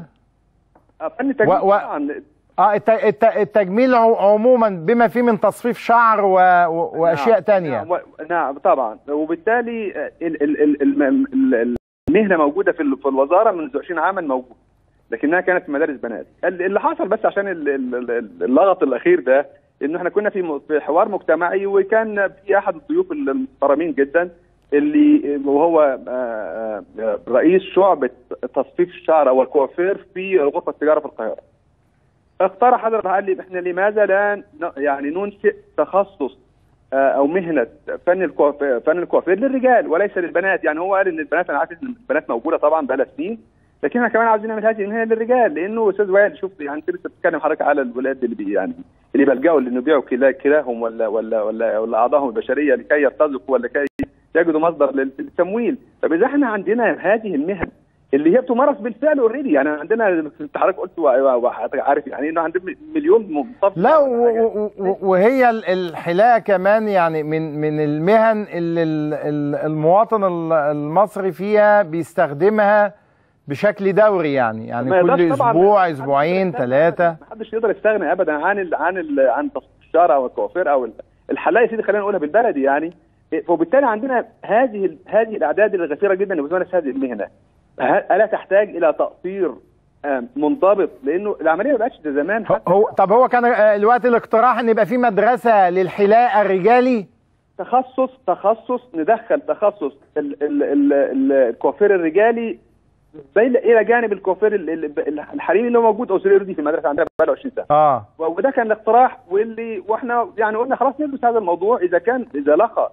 آه، فن التجميل و- و- طبعا اه الت- الت- التجميل عو- عموما بما فيه من تصفيف شعر و... و... واشياء نعم، تانية نعم, و- نعم طبعا وبالتالي آه، ال- ال- ال- الم- ال- المهنه موجوده في ال- في الوزاره منذ 20 عاما موجوده لكنها كانت في مدارس بنات ال- اللي حصل بس عشان ال- ال- ال- اللغط الاخير ده انه احنا كنا في م- في حوار مجتمعي وكان في احد الضيوف المحترمين جدا اللي وهو آه، آه، رئيس شعبه تصفيف الشعر او الكوافير في غرفه التجاره في القاهره اقترح حضرتك قال لي احنا لماذا لا ن- يعني ننشئ تخصص آه، او مهنه فن الكوافير فن الكوافير للرجال وليس للبنات يعني هو قال ان البنات انا عارف ان البنات موجوده طبعا بقى سنين لكن احنا كمان عاوزين نعمل هذه المهنه للرجال لانه استاذ وائل شوف يعني انت لسه بتتكلم حضرتك على الولاد اللي بي يعني اللي بيلجأوا لانه يبيعوا كلا كلاهم ولا ولا ولا ولا اعضائهم البشريه لكي يرتزقوا ولا كي يجدوا مصدر للتمويل طب اذا احنا عندنا هذه المهن اللي هي بتمارس بالفعل اوريدي يعني عندنا انت حضرتك قلت وحضرتك عارف يعني انه عندنا مليون مصطف لا و- و- و- وهي ال- الحلاقه كمان يعني من من المهن اللي ال- ال- المواطن ال- المصري فيها بيستخدمها بشكل دوري يعني يعني ما كل يقدرش طبعاً اسبوع اسبوعين ثلاثه محدش يقدر يستغني ابدا عن ال عن ال عن تصفيف الشعر او الكوافير او ال- الحلاق يا سيدي خلينا نقولها بالبلدي يعني وبالتالي عندنا هذه ال- هذه الاعداد الغفيره جدا اللي بتمارس هذه المهنه ه- الا تحتاج الى تقصير آم، منضبط لانه العمليه ما بقتش زي زمان حتى هو طب هو كان آه، الوقت الاقتراح ان يبقى في مدرسه للحلاقه الرجالي تخصص تخصص ندخل تخصص ال- ال- ال- ال- الكوافير الرجالي بين الى جانب الكوافير ال- ال- الحريمي اللي هو موجود اوريدي في المدرسه عندنا بقى له 20 سنه اه وده كان الاقتراح واللي واحنا يعني قلنا خلاص ندرس هذا الموضوع اذا كان اذا لقى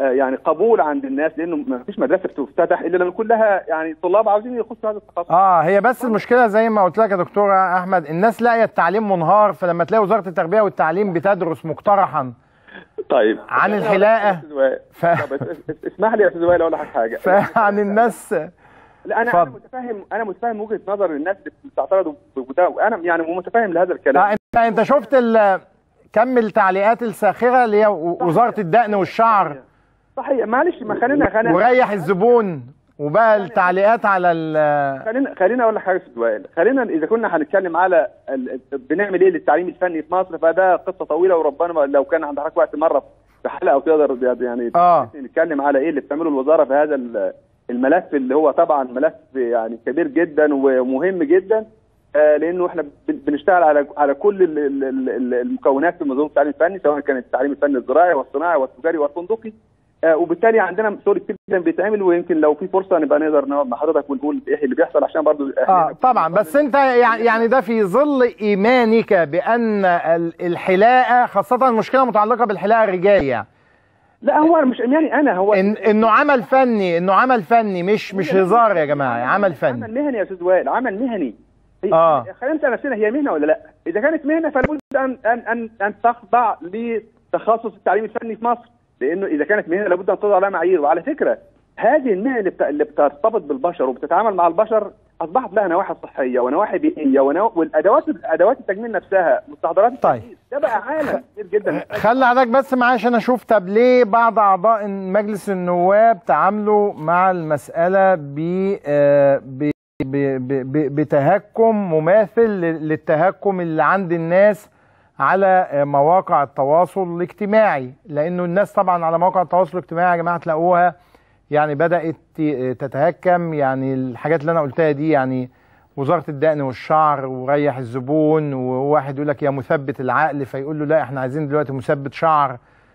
آه، يعني قبول عند الناس لانه ما فيش مدرسه بتفتتح الا لما يكون لها يعني طلاب عاوزين يخشوا هذا التخصص اه هي بس المشكله زي ما قلت لك يا دكتور احمد الناس لاقيه التعليم منهار فلما تلاقي وزاره التربيه والتعليم بتدرس مقترحا طيب عن الحلاقه ف... طب اس- اس- اسمح لي يا استاذ وائل اقول لك حاجه فعن الناس لا انا انا متفاهم انا متفاهم وجهه نظر الناس اللي بتعترض وده وانا يعني متفاهم لهذا الكلام آه انت انت شفت ال- كم التعليقات الساخره اللي هي و- وزاره الدقن والشعر صحيح معلش ما خلينا خلينا وريح الزبون وبقى التعليقات على ال خلينا خلينا اقول لك حاجه يا استاذ وائل خلينا اذا كنا هنتكلم على ال... بنعمل ايه للتعليم الفني في مصر فده قصه طويله وربنا ما- لو كان عند حضرتك وقت مره في حلقه وتقدر يعني آه. نتكلم على ايه اللي بتعمله الوزاره في هذا ال- الملف اللي هو طبعا ملف يعني كبير جدا ومهم جدا آه، لانه احنا بن- بنشتغل على على كل ال- ال- ال- ال- المكونات في منظومه التعليم الفني سواء كان التعليم الفني الزراعي والصناعي والتجاري والفندقي آه، وبالتالي عندنا شغل كتير جدا بيتعمل ويمكن لو في فرصه نبقى نقدر نقعد مع حضرتك ونقول ايه اللي بيحصل عشان برضو اه طبعا بس انت يعني يعني ده في ظل ايمانك بان ال- الحلاقه خاصه المشكله متعلقه بالحلاقه الرجاليه يعني لا هو مش يعني انا هو إن انه عمل فني انه عمل فني مش مش هزار يا جماعه عمل فني عمل مهني يا استاذ وائل عمل مهني هي- آه. خلينا نسال نفسنا هي مهنه ولا لا؟ اذا كانت مهنه فلابد ان ان ان ان تخضع لتخصص التعليم الفني في مصر لانه اذا كانت مهنه لابد ان توضع لها معايير وعلى فكره هذه المهن اللي, بت... اللي بترتبط بالبشر وبتتعامل مع البشر اصبحت لها نواحي صحيه ونواحي بيئيه ونوا... والادوات ادوات التجميل نفسها مستحضرات طيب ده بقى عالم كبير جدا خلي حضرتك بس معايا عشان اشوف طب ليه بعض اعضاء مجلس النواب تعاملوا مع المساله ب آه، ب- ب- ب- ب- بتهكم مماثل لل- للتهكم اللي عند الناس على آه، مواقع التواصل الاجتماعي لانه الناس طبعا على مواقع التواصل الاجتماعي يا جماعه تلاقوها يعني بدات ت- تتهكم يعني الحاجات اللي انا قلتها دي يعني وزاره الدقن والشعر وريح الزبون وواحد يقول لك يا مثبت العقل فيقول له لا احنا عايزين دلوقتي مثبت شعر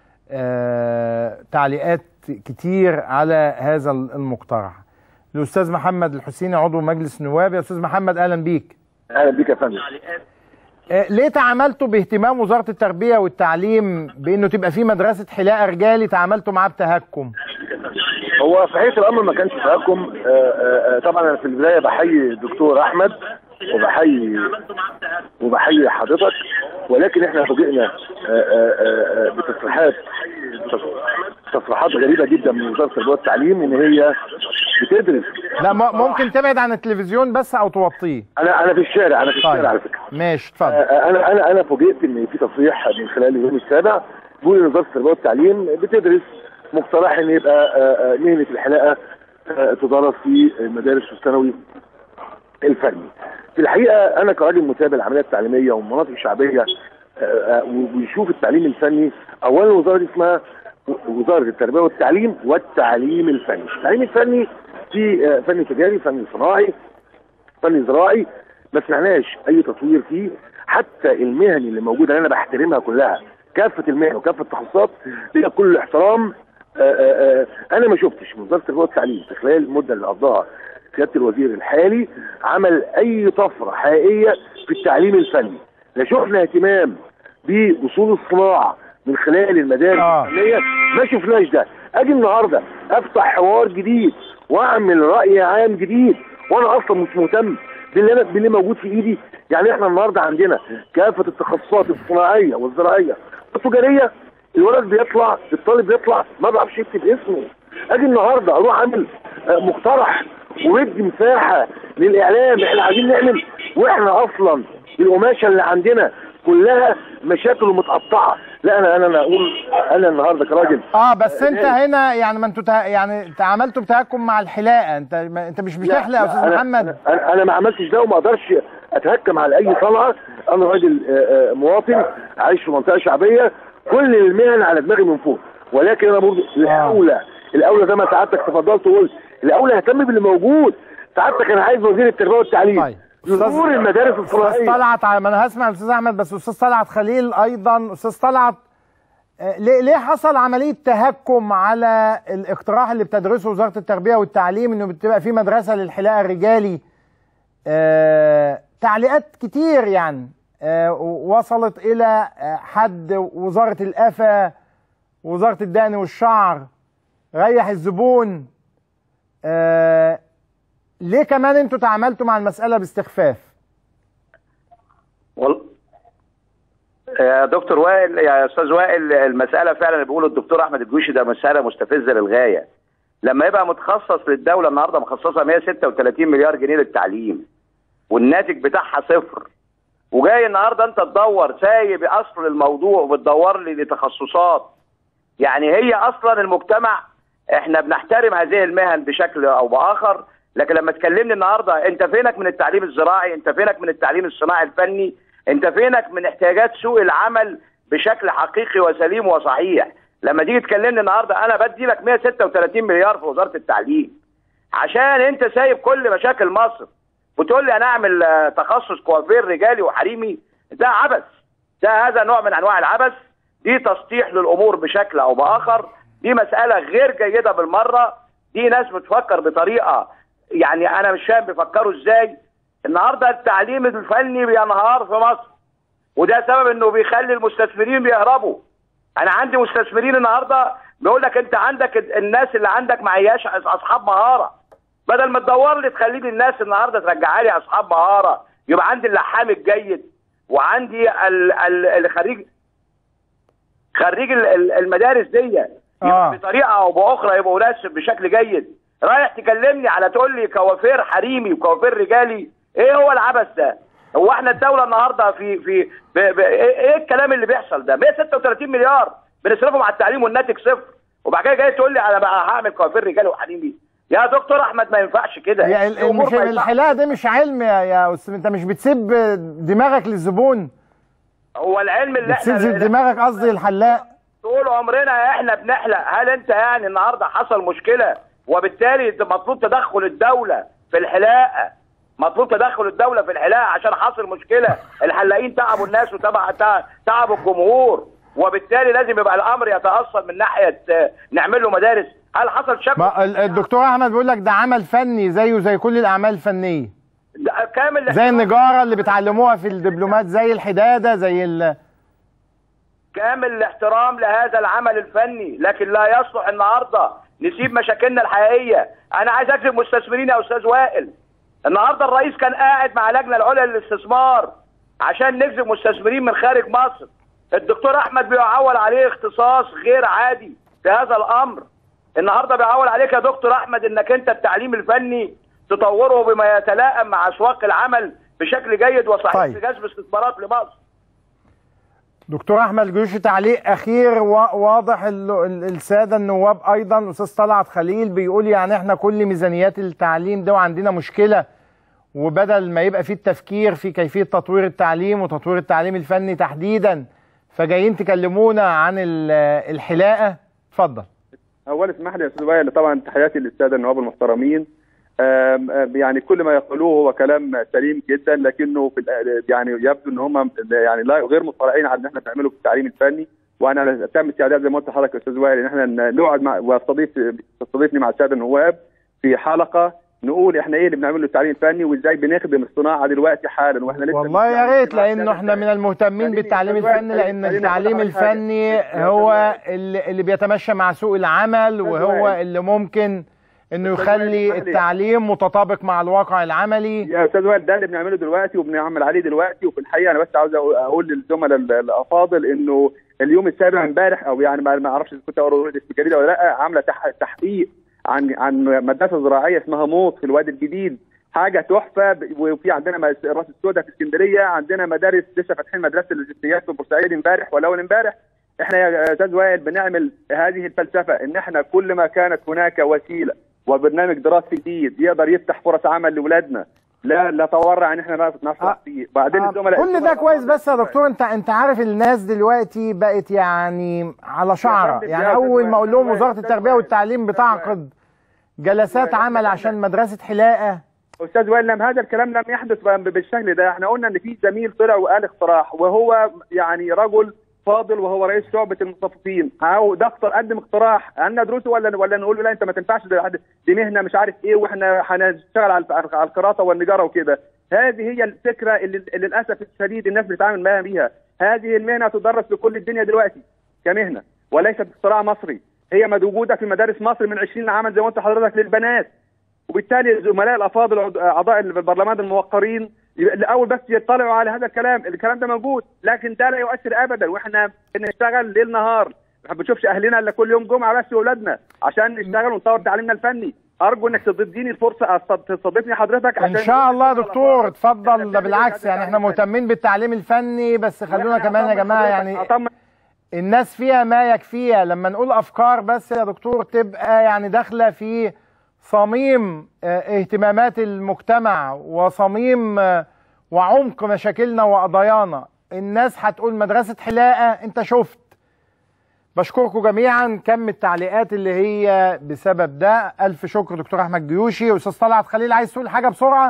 آه تعليقات كتير على هذا المقترح الاستاذ محمد الحسيني عضو مجلس النواب يا استاذ محمد اهلا بيك اهلا بيك يا فندم آه ليه تعاملتوا باهتمام وزاره التربيه والتعليم بانه تبقى في مدرسه حلاقه رجالي تعاملتوا معاه بتهكم هو في حقيقه الامر ما كانش تهكم آه، آه، آه، طبعا انا في البدايه بحيي الدكتور احمد وبحيي وبحيي حضرتك ولكن احنا فوجئنا آه، آه، آه، بتصريحات تصريحات غريبه جدا من وزاره التربيه والتعليم ان هي بتدرس لا م- ممكن تبعد عن التلفزيون بس او توطيه انا انا في الشارع انا في طيب. الشارع على فكره ماشي اتفضل آه، انا انا انا فوجئت ان في تصريح من خلال اليوم السابع بيقول ان وزاره التربيه والتعليم بتدرس مقترح ان يبقى آه، آه، مهنه الحلاقه آه، تدرس في المدارس الثانوي الفني. في الحقيقه انا كراجل متابع العمليه التعليميه والمناطق الشعبيه آه، آه، وبيشوف التعليم الفني اولا الوزاره دي اسمها وزاره التربيه والتعليم والتعليم الفني. التعليم الفني في آه، فن تجاري، فن صناعي، فن زراعي ما سمعناش اي تطوير فيه حتى المهن اللي موجوده اللي انا بحترمها كلها كافه المهن وكافه التخصصات ليها كل الاحترام آه، آه، آه، انا ما شفتش من وزاره التربيه والتعليم في خلال المده اللي قضاها سياده الوزير الحالي عمل اي طفره حقيقيه في التعليم الفني لا شفنا اهتمام باصول الصناعه من خلال المدارس الفنيه ما شفناش ده اجي النهارده افتح حوار جديد واعمل راي عام جديد وانا اصلا مش مهتم باللي انا باللي موجود في ايدي يعني احنا النهارده عندنا كافه التخصصات الصناعيه والزراعيه والتجاريه الولد بيطلع الطالب بيطلع ما بيعرفش يكتب اسمه اجي النهارده اروح اعمل آه، مقترح ومدي مساحه للاعلام احنا عايزين نعمل واحنا اصلا القماشه اللي عندنا كلها مشاكل ومتقطعه لا انا انا انا اقول انا النهارده كراجل اه بس انت هنا يعني ما انتوا ته- يعني تعاملتوا بتهكم مع الحلاقه انت ما انت مش بتحلق يا لا، استاذ أنا- محمد انا انا ما عملتش ده وما اقدرش اتهكم على اي صنعه انا راجل آه، آه، مواطن عايش في منطقه شعبيه كل المهن على دماغي من فوق ولكن انا برضه الاولى الاولى زي ما سعادتك تفضلت وقلت الاولى اهتم باللي موجود سعادتك انا عايز وزير التربيه والتعليم يزور المدارس استاذ الصناعيه طلعت ع- ما انا هسمع الاستاذ احمد بس استاذ طلعت خليل ايضا استاذ طلعت آه، ليه ليه حصل عمليه تهكم على الاقتراح اللي بتدرسه وزاره التربيه والتعليم انه بتبقى في مدرسه للحلاقه الرجالي آه، تعليقات كتير يعني آه، وصلت الى آه، حد وزاره الافا وزاره الدقن والشعر ريح الزبون آه ليه كمان انتوا تعاملتوا مع المساله باستخفاف وال... يا دكتور وائل يا استاذ وائل المساله فعلا اللي بيقوله الدكتور احمد الجوشي ده مساله مستفزه للغايه لما يبقى متخصص للدوله النهارده مخصصه 136 مليار جنيه للتعليم والناتج بتاعها صفر وجاي النهارده انت تدور سايب اصل الموضوع وبتدور لي لتخصصات يعني هي اصلا المجتمع احنا بنحترم هذه المهن بشكل او باخر لكن لما تكلمني النهارده انت فينك من التعليم الزراعي انت فينك من التعليم الصناعي الفني انت فينك من احتياجات سوق العمل بشكل حقيقي وسليم وصحيح لما تيجي تكلمني النهارده انا بدي لك 136 مليار في وزاره التعليم عشان انت سايب كل مشاكل مصر وتقول لي انا اعمل آه، تخصص كوافير رجالي وحريمي ده عبث ده هذا نوع من انواع العبث دي تسطيح للامور بشكل او باخر دي مساله غير جيده بالمره دي ناس بتفكر بطريقه يعني انا مش فاهم بيفكروا ازاي النهارده التعليم الفني بينهار في مصر وده سبب انه بيخلي المستثمرين بيهربوا انا عندي مستثمرين النهارده بيقول لك انت عندك ال- الناس اللي عندك ما هياش اصحاب مهاره بدل ما تدور لي تخلي لي الناس النهارده ترجع لي اصحاب مهاره يبقى عندي اللحام الجيد وعندي ال- ال- الخريج خريج ال- ال- المدارس دي آه. بطريقه او باخرى يبقوا ناس بشكل جيد رايح تكلمني على تقول لي كوافير حريمي وكوافير رجالي ايه هو العبث ده هو احنا الدوله النهارده في في ب ب ايه إيه الكلام اللي بيحصل ده 136 مليار بنصرفهم على التعليم والناتج صفر وبعد كده جاي تقول لي انا بقى هعمل كوافير رجالي وحريمي يا دكتور احمد ما ينفعش كده هي ال- الأمور مش ما ينفعش. الحلاقه دي مش علم يا يا استاذ انت مش بتسيب دماغك للزبون هو العلم اللي احنا بتسيب دماغك قصدي الحلاق طول عمرنا احنا بنحلق هل انت يعني النهارده حصل مشكله وبالتالي ده مطلوب تدخل الدوله في الحلاقه مطلوب تدخل الدوله في الحلاقه عشان حصل مشكله الحلاقين تعبوا الناس وتبع تع- تعبوا الجمهور وبالتالي لازم يبقى الامر يتاصل من ناحيه آه، نعمل له مدارس هل حصل شك ما ال- الدكتور احمد بيقول لك ده عمل فني زيه زي كل الاعمال الفنيه ده كامل زي النجاره اللي بتعلموها في الدبلومات زي الحداده زي ال... كامل الاحترام لهذا العمل الفني لكن لا يصلح النهارده نسيب مشاكلنا الحقيقيه انا عايز اجذب مستثمرين يا استاذ وائل النهارده الرئيس كان قاعد مع اللجنه العليا للاستثمار عشان نجذب مستثمرين من خارج مصر الدكتور احمد بيعول عليه اختصاص غير عادي في هذا الامر النهارده بيعول عليك يا دكتور احمد انك انت التعليم الفني تطوره بما يتلائم مع اسواق العمل بشكل جيد وصحيح طيب. في جذب استثمارات لمصر دكتور احمد جيوشي تعليق اخير وا- واضح ال- ال- الساده النواب ايضا الاستاذ طلعت خليل بيقول يعني احنا كل ميزانيات التعليم ده وعندنا مشكله وبدل ما يبقى في التفكير في كيفيه تطوير التعليم وتطوير التعليم الفني تحديدا فجايين تكلمونا عن ال- الحلاقه اتفضل اولا اسمح لي يا استاذ وائل طبعا تحياتي للساده النواب المحترمين آم، آم، يعني كل ما يقولوه هو كلام سليم جدا لكنه في الآ- يعني يبدو ان هم يعني لا غير مطلعين على اللي احنا بنعمله في التعليم الفني وانا تم استعداد زي ما قلت لحضرتك يا استاذ وائل ان احنا نقعد مع واستضيف تستضيفني مع الساده النواب في حلقه نقول احنا ايه اللي بنعمله للتعليم الفني وازاي بنخدم الصناعه دلوقتي حالا واحنا لسه والله يا ريت لانه احنا من المهتمين بالتعليم الفني لان التعليم الفني هو اللي, اللي بيتمشى مع سوق العمل وهو اللي ممكن انه يخلي التعليم متطابق مع الواقع العملي يا استاذ وائل ده اللي بنعمله دلوقتي وبنعمل عليه دلوقتي وفي الحقيقه انا بس عاوز أقول- اقول للزملاء ال- الافاضل انه اليوم السابع امبارح او يعني ما ما اعرفش اذا كنت اقرا في الجريده ولا لا عامله تح- تحقيق عن عن مدرسه زراعيه اسمها موط في الوادي الجديد حاجه تحفه ب- وفي عندنا مس- راس السوداء في اسكندريه عندنا مدارس لسه فاتحين مدرسه اللوجستيات في بورسعيد امبارح ولا اول امبارح احنا يا استاذ وائل بنعمل هذه الفلسفه ان احنا كل ما كانت هناك وسيله وبرنامج دراسي جديد يقدر يفتح فرص عمل لاولادنا لا لا تورع ان احنا نفرح فيه بعدين الزملاء كل ده كويس بس يا دكتور انت انت عارف الناس دلوقتي بقت يعني على شعره فندم، يعني يا اول أستاذ ما اقول لهم وائل، وزاره التربيه والتعليم بتعقد جلسات عمل عشان مدرسه حلاقه استاذ وائل لم هذا الكلام لم يحدث ب- بالشكل ده احنا قلنا ان في زميل طلع وقال اقتراح وهو يعني رجل فاضل وهو رئيس شعبه المصففين هو دكتور قدم اقتراح هل ندرسه ولا ولا نقول له لا انت ما تنفعش ده حد- دي مهنه مش عارف ايه واحنا هنشتغل على على الخراطه والنجاره وكده هذه هي الفكره اللي اللي للاسف الشديد الناس بتتعامل معاها بيها هذه المهنه تدرس في كل الدنيا دلوقتي كمهنه وليست اختراع مصري هي موجوده في مدارس مصر من 20 عاما زي ما قلت لحضرتك للبنات وبالتالي الزملاء الافاضل عض- اعضاء البرلمان الموقرين يبقى الاول بس يطلعوا على هذا الكلام الكلام ده موجود لكن ده لا يؤثر ابدا واحنا بنشتغل ليل نهار ما بنشوفش اهلنا الا كل يوم جمعه بس واولادنا عشان نشتغل ونطور تعليمنا الفني ارجو انك تديني الفرصه أستض- تستضيفني حضرتك ان شاء الله يا دكتور اتفضل ده بالعكس يعني احنا مهتمين بالتعليم الفني بس خلونا كمان يا جماعه يعني الناس فيها ما يكفيها لما نقول افكار بس يا دكتور تبقى يعني داخله في صميم اه، اهتمامات المجتمع وصميم اه، وعمق مشاكلنا وقضايانا الناس هتقول مدرسه حلاقه انت شفت بشكركم جميعا كم التعليقات اللي هي بسبب ده الف شكر دكتور احمد جيوشي استاذ طلعت خليل عايز تقول حاجه بسرعه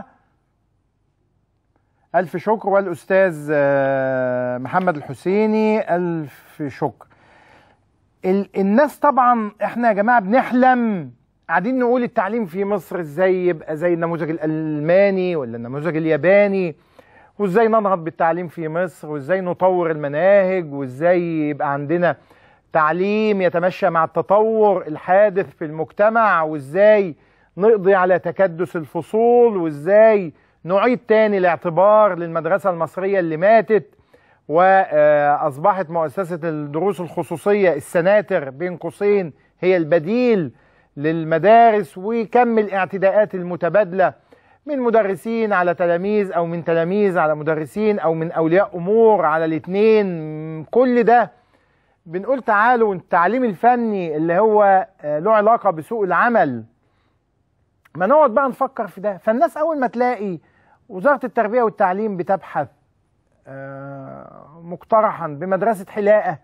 الف شكر والاستاذ آه، محمد الحسيني الف شكر ال- الناس طبعا احنا يا جماعه بنحلم قاعدين نقول التعليم في مصر ازاي يبقى زي النموذج الالماني ولا النموذج الياباني وازاي ننهض بالتعليم في مصر وازاي نطور المناهج وازاي يبقى عندنا تعليم يتمشى مع التطور الحادث في المجتمع وازاي نقضي على تكدس الفصول وازاي نعيد تاني الاعتبار للمدرسة المصرية اللي ماتت وأصبحت مؤسسة الدروس الخصوصية السناتر بين قوسين هي البديل للمدارس وكم الاعتداءات المتبادلة من مدرسين على تلاميذ أو من تلاميذ على مدرسين أو من أولياء أمور على الاثنين كل ده بنقول تعالوا التعليم الفني اللي هو آه، له علاقة بسوق العمل ما نقعد بقى نفكر في ده فالناس أول ما تلاقي وزارة التربية والتعليم بتبحث آه، مقترحا بمدرسة حلاقة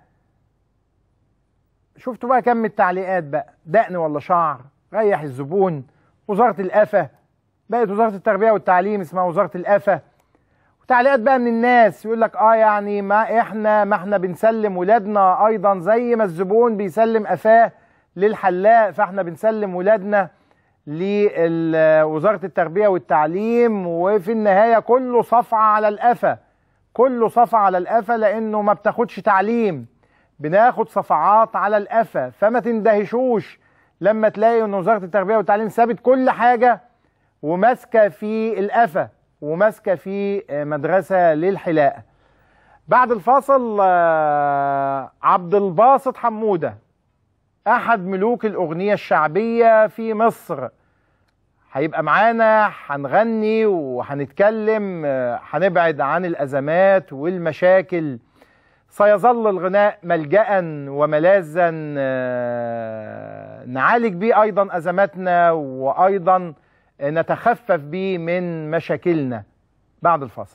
شفتوا بقى كم التعليقات بقى دقن ولا شعر ريح الزبون وزارة القفا بقت وزارة التربية والتعليم اسمها وزارة القفا وتعليقات بقى من الناس يقول لك اه يعني ما احنا ما احنا بنسلم ولادنا ايضا زي ما الزبون بيسلم قفاه للحلاق فاحنا بنسلم ولادنا لوزارة التربية والتعليم وفي النهاية كله صفعة على القفا كله صفعة على القفا لأنه ما بتاخدش تعليم بناخد صفعات على القفا فما تندهشوش لما تلاقي ان وزارة التربية والتعليم سابت كل حاجة وماسكة في القفا وماسكة في آه، مدرسة للحلاقة بعد الفاصل آه، عبد الباسط حمودة احد ملوك الاغنيه الشعبيه في مصر هيبقى معانا هنغني وهنتكلم آه، هنبعد عن الازمات والمشاكل سيظل الغناء ملجا وملاذا آه، نعالج بيه ايضا ازماتنا وايضا نتخفف بيه من مشاكلنا بعد الفاصل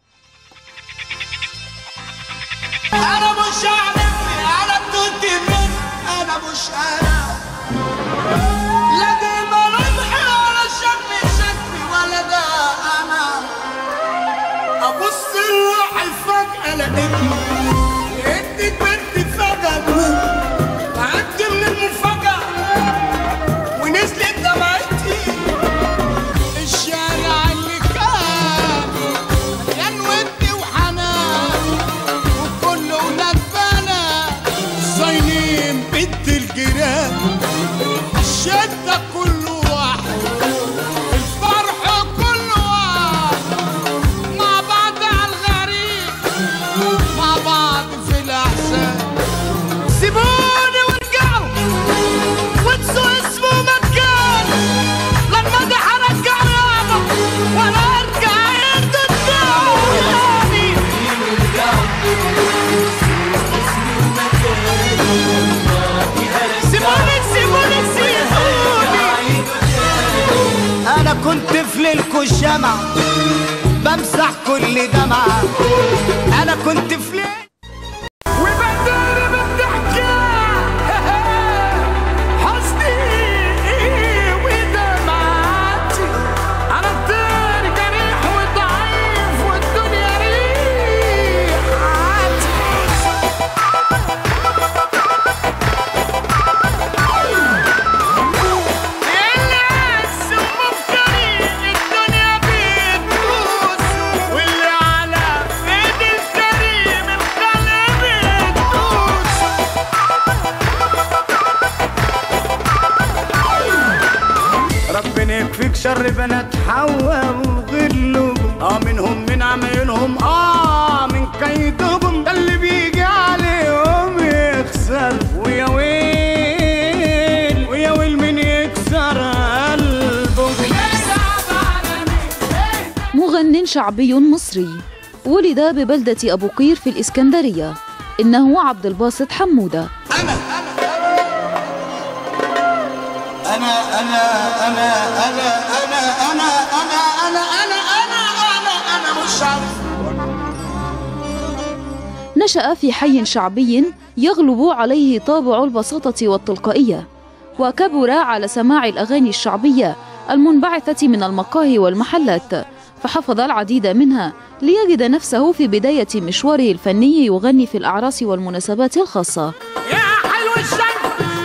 انا مش عارف انا كنت مين انا مش انا لا دي ملامحي ولا شكلي شكلي ولا ده انا ابص لروحي فجأة لقيتني لقيتني كبرت فجأة تعبت من المفاجأة ونزلت دمعتي الشارع اللي كان مليان ود وحنان وكل ولاد بنات صاينين بنت الجيران الشدة كل واحد الفرح كل واحد مع بعض على الغريب مع بعض في الأحزان سيبوني وارجعوا وانسوا اسمه مكان لما ده هرجع يابا ولا ارجع انتوا تاني سيبوني سيبوني سيبوني انا كنت في ليلكوا الجامعة بمسح كل دمعة انا كنت في ليل وبداري بالضحكة حزني ودمعتي انا طير جريح وضعيف والدنيا الناس ومفكرين الدنيا بتدوس واللي على ايد الكريم شر بنات حواء وغلهم اه منهم من عمايلهم اه من كيدهم ده اللي بيجي عليهم يخسر ويا ويل ويا ويل من يكسر قلبه مغن شعبي مصري ولد ببلدة أبو قير في الإسكندرية إنه عبد الباسط حمودة انا انا انا انا انا انا انا انا انا انا انا انا مش عارف نشأ في حي شعبي يغلب عليه طابع البساطة والتلقائية وكبر على سماع الأغاني الشعبية المنبعثة من المقاهي والمحلات فحفظ العديد منها ليجد نفسه في بداية مشواره الفني يغني في الأعراس والمناسبات الخاصة يا حلو الشمس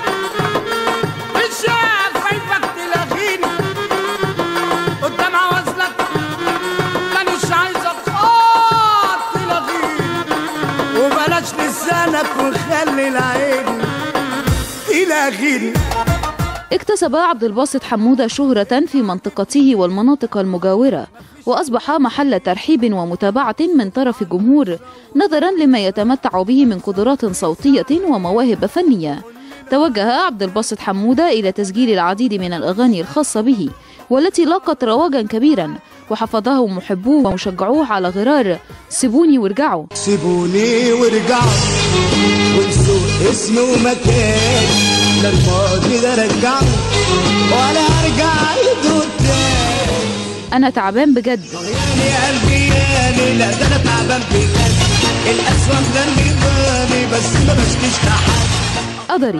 الشاف كيفك تلاقيني قدام عوزلك مانيش عايزك خاط تلاقيني وبلاش لسانك وخلي العين تلاقيني اكتسب عبد الباسط حمودة شهرة في منطقته والمناطق المجاورة وأصبح محل ترحيب ومتابعة من طرف الجمهور نظرا لما يتمتع به من قدرات صوتية ومواهب فنية توجه عبد الباسط حمودة إلى تسجيل العديد من الأغاني الخاصة به والتي لاقت رواجا كبيرا وحفظه محبوه ومشجعوه على غرار سيبوني وارجعوا سيبوني وارجعوا ونسوا اسم ومكان لا الماضي ده رجعوا ولا ارجع له تاني أنا تعبان بجد يا قلبي يا ليلى ده انا تعبان بجد الاسود ده اللي بالي بس ما بشكيش لحد قدري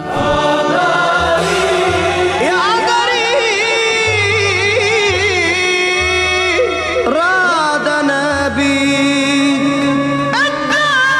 يا قدري راد انا بيك انت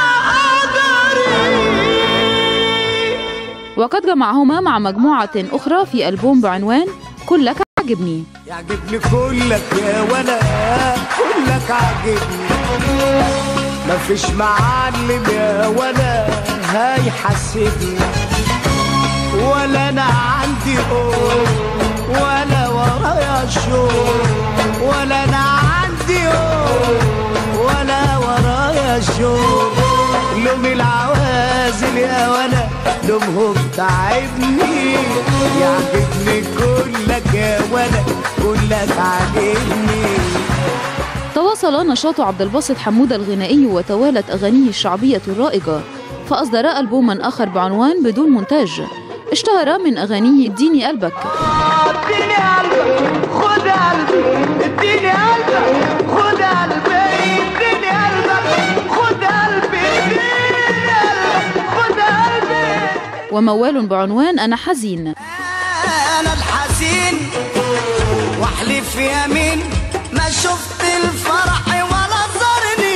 وقد جمعهما مع مجموعة أخرى في ألبوم بعنوان كلك عجبني يعجبني كلك يا ولا كلك عاجبني مفيش معلم يا ولا هيحاسبني ولا انا عندي قول ولا ورايا شوق ولا انا عندي قول ولا ورايا شوق لوم العوازل يا ولا لومهم تعبني يعجبني كلك يا ولا كلك عاجبني تواصل نشاط عبد الباسط حمودة الغنائي وتوالت أغانيه الشعبية الرائجة فأصدر ألبوما آخر بعنوان بدون مونتاج اشتهر من أغانيه اديني قلبك اديني قلبك خد قلبي اديني قلبك خد قلبي اديني قلبك خد قلبي اديني قلبك خد قلبي وموال بعنوان أنا حزين انا الحزين واحلف يمين ما شفت الفرح ولا زارني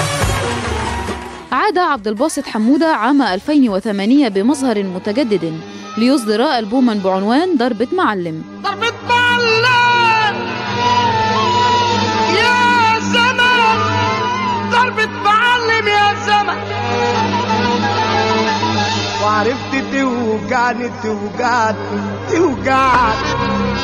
عاد عبد الباسط حمودة عام 2008 بمظهر متجدد ليصدر ألبوما بعنوان ضربة معلم ضربة معلم يا زمان ضربة معلم يا زمان وعرفت توجعني توجعني توجعني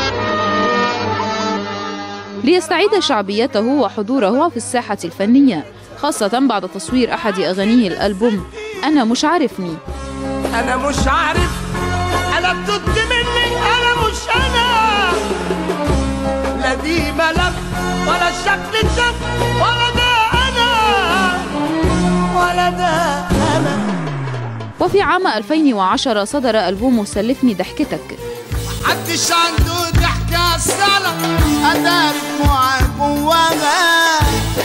ليستعيد شعبيته وحضوره في الساحة الفنية خاصة بعد تصوير أحد أغانيه الألبوم أنا مش عارفني انا مش عارف انا بتد مني انا مش انا لا دي ملف ولا الشكل شف ولا ده انا ولا ده انا وفي عام 2010 صدر ألبوم سلفني ضحكتك محدش عنده ضحكة سنة أدار دموعك جواها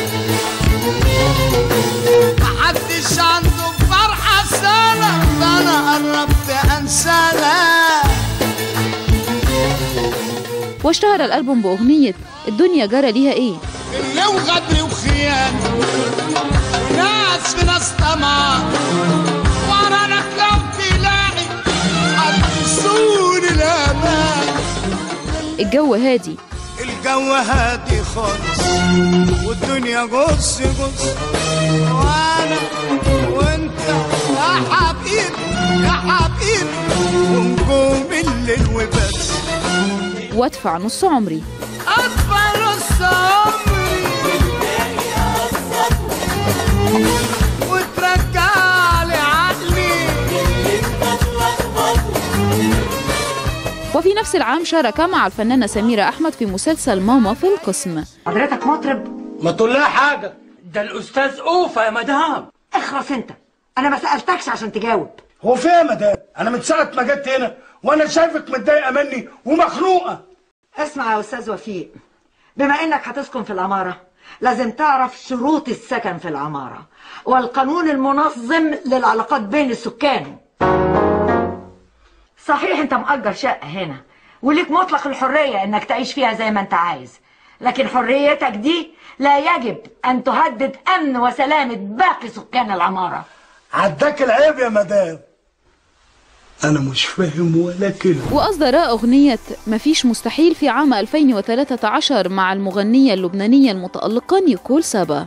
محدش عنده فرحة سنة ده أنا قربت أنساها واشتهر الألبوم بأغنية الدنيا جرى ليها إيه اللي وغدر وخيانة وناس في ناس طمع ورانا لو تلاقي هتنسون الأمان الجو هادي الجو هادي خالص والدنيا جص جص وانا وانت يا حبيبي يا حبيبي ونجوم الليل وبس وادفع نص عمري وترجع لي عقلي اللي انت وفي نفس العام شارك مع الفنانة سميرة أحمد في مسلسل ماما في القسم حضرتك مطرب ما تقول لها حاجة ده الأستاذ أوفا يا مدام اخرس انت انا ما سالتكش عشان تجاوب هو في إيه يا مدام أنا من ساعة ما جيت هنا وأنا شايفك متضايقة مني ومخنوقة اسمع يا استاذ وفيق بما انك هتسكن في العماره لازم تعرف شروط السكن في العماره والقانون المنظم للعلاقات بين السكان صحيح انت مأجر شقه هنا وليك مطلق الحريه انك تعيش فيها زي ما انت عايز لكن حريتك دي لا يجب ان تهدد امن وسلامه باقي سكان العماره عداك العيب يا مدام أنا مش فاهم ولا كلمة وأصدر أغنية مفيش مستحيل في عام 2013 مع المغنية اللبنانية المتألقة نيكول سابا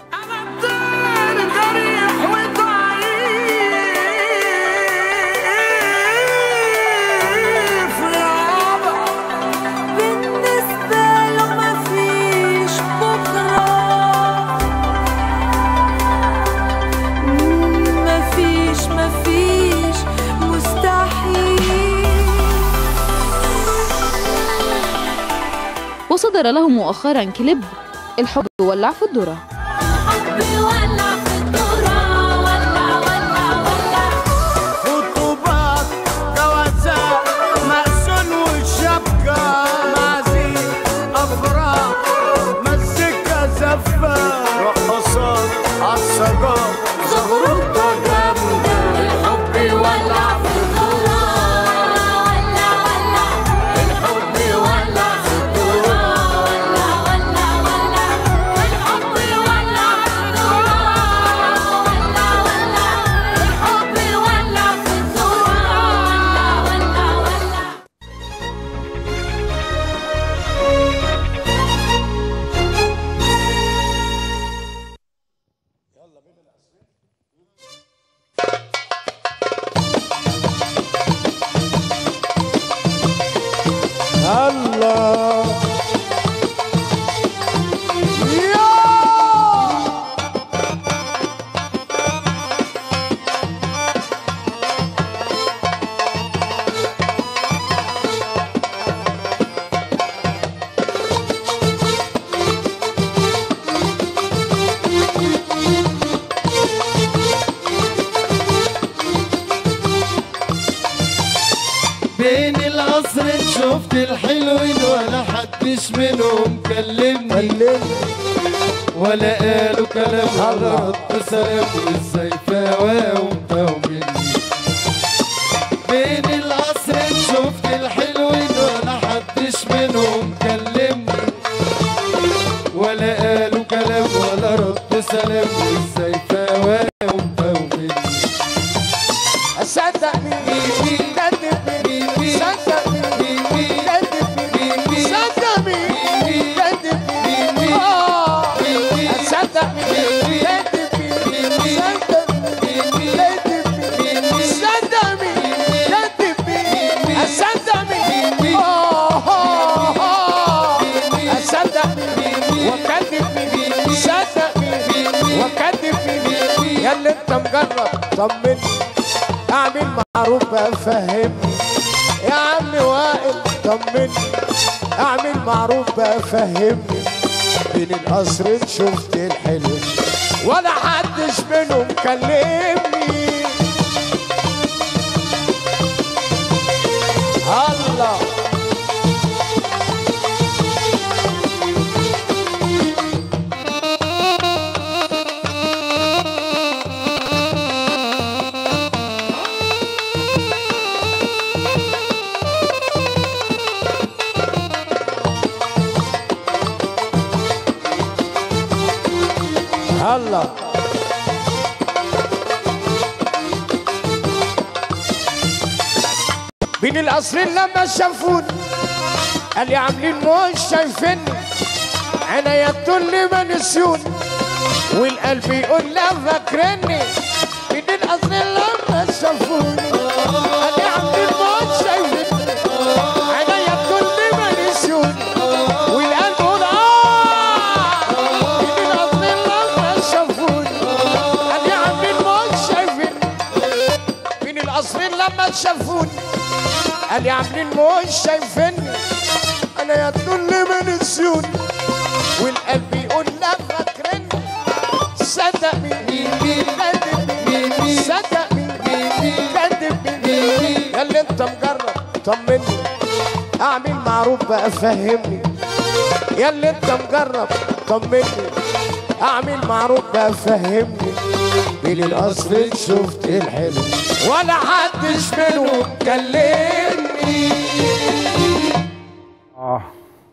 بالنسبة له مفيش بكرة مفيش مفيش مستحيل وصدر له مؤخرا كليب الحب ولع في الذرة خطوبات جوازات مأسون وشبكة معازيم أفراح مزيكا زفة رقصات عالسجار زغروطة جامدة الحب يولع في الذرة ولع ولع الحب يولع في الذرة ولع ولع ولع الحب يولع في الذرة ولع ولع الحب يولع في الذرة ولع ولع ولع الله بين القصر شفت الحلوين ولا حدش منهم كلمني ولا قالوا كلام ولا رد سلام والسيفاوة ومطومني بين القصر شفت الحلوين ولا حدش منهم كلمني ولا قالوا كلام ولا رد سلام والسيفاوة ومطومني صدق مين كذب مين صدق مين كذب مين صدق مين كذب مين اه صدق مين كذب مين صدق مين كذب مين صدق مين كذب مين صدق مين اه صدق مين وكذب مين صدق مين وكذب مين يا اللي انت مجرب طمني اعمل معروف بقى فهمني يا عم وائل طمني اعمل معروف بقى فهمني بين القصرين شفت الحلو ولا حدش منهم كلمني الله الله بين القصرين لما شافوني قال لي عاملين مش شايفيني عينيا تقول لي ما نسيوني والقلب يقول لا فاكرني بين القصرين لما شافوني قال لي عاملين مش شايفيني عينيا تقول لي ما نسيوني والقلب يقول اه بين القصرين لما شافوني قال القصرين لما شافوني قال يا عاملين مش شايفيني انا يا اللي ما نسيوني والقلب يقول لا فاكرني صدق مين مين كذب مين مين صدق مين مين كذب مين يا اللي انت مجرب طمني اعمل معروف بقى فهمني يا اللي انت مجرب طمني اعمل معروف بقى فهمني من القصر شفت الحلو ولا حدش منهم كلمني آه.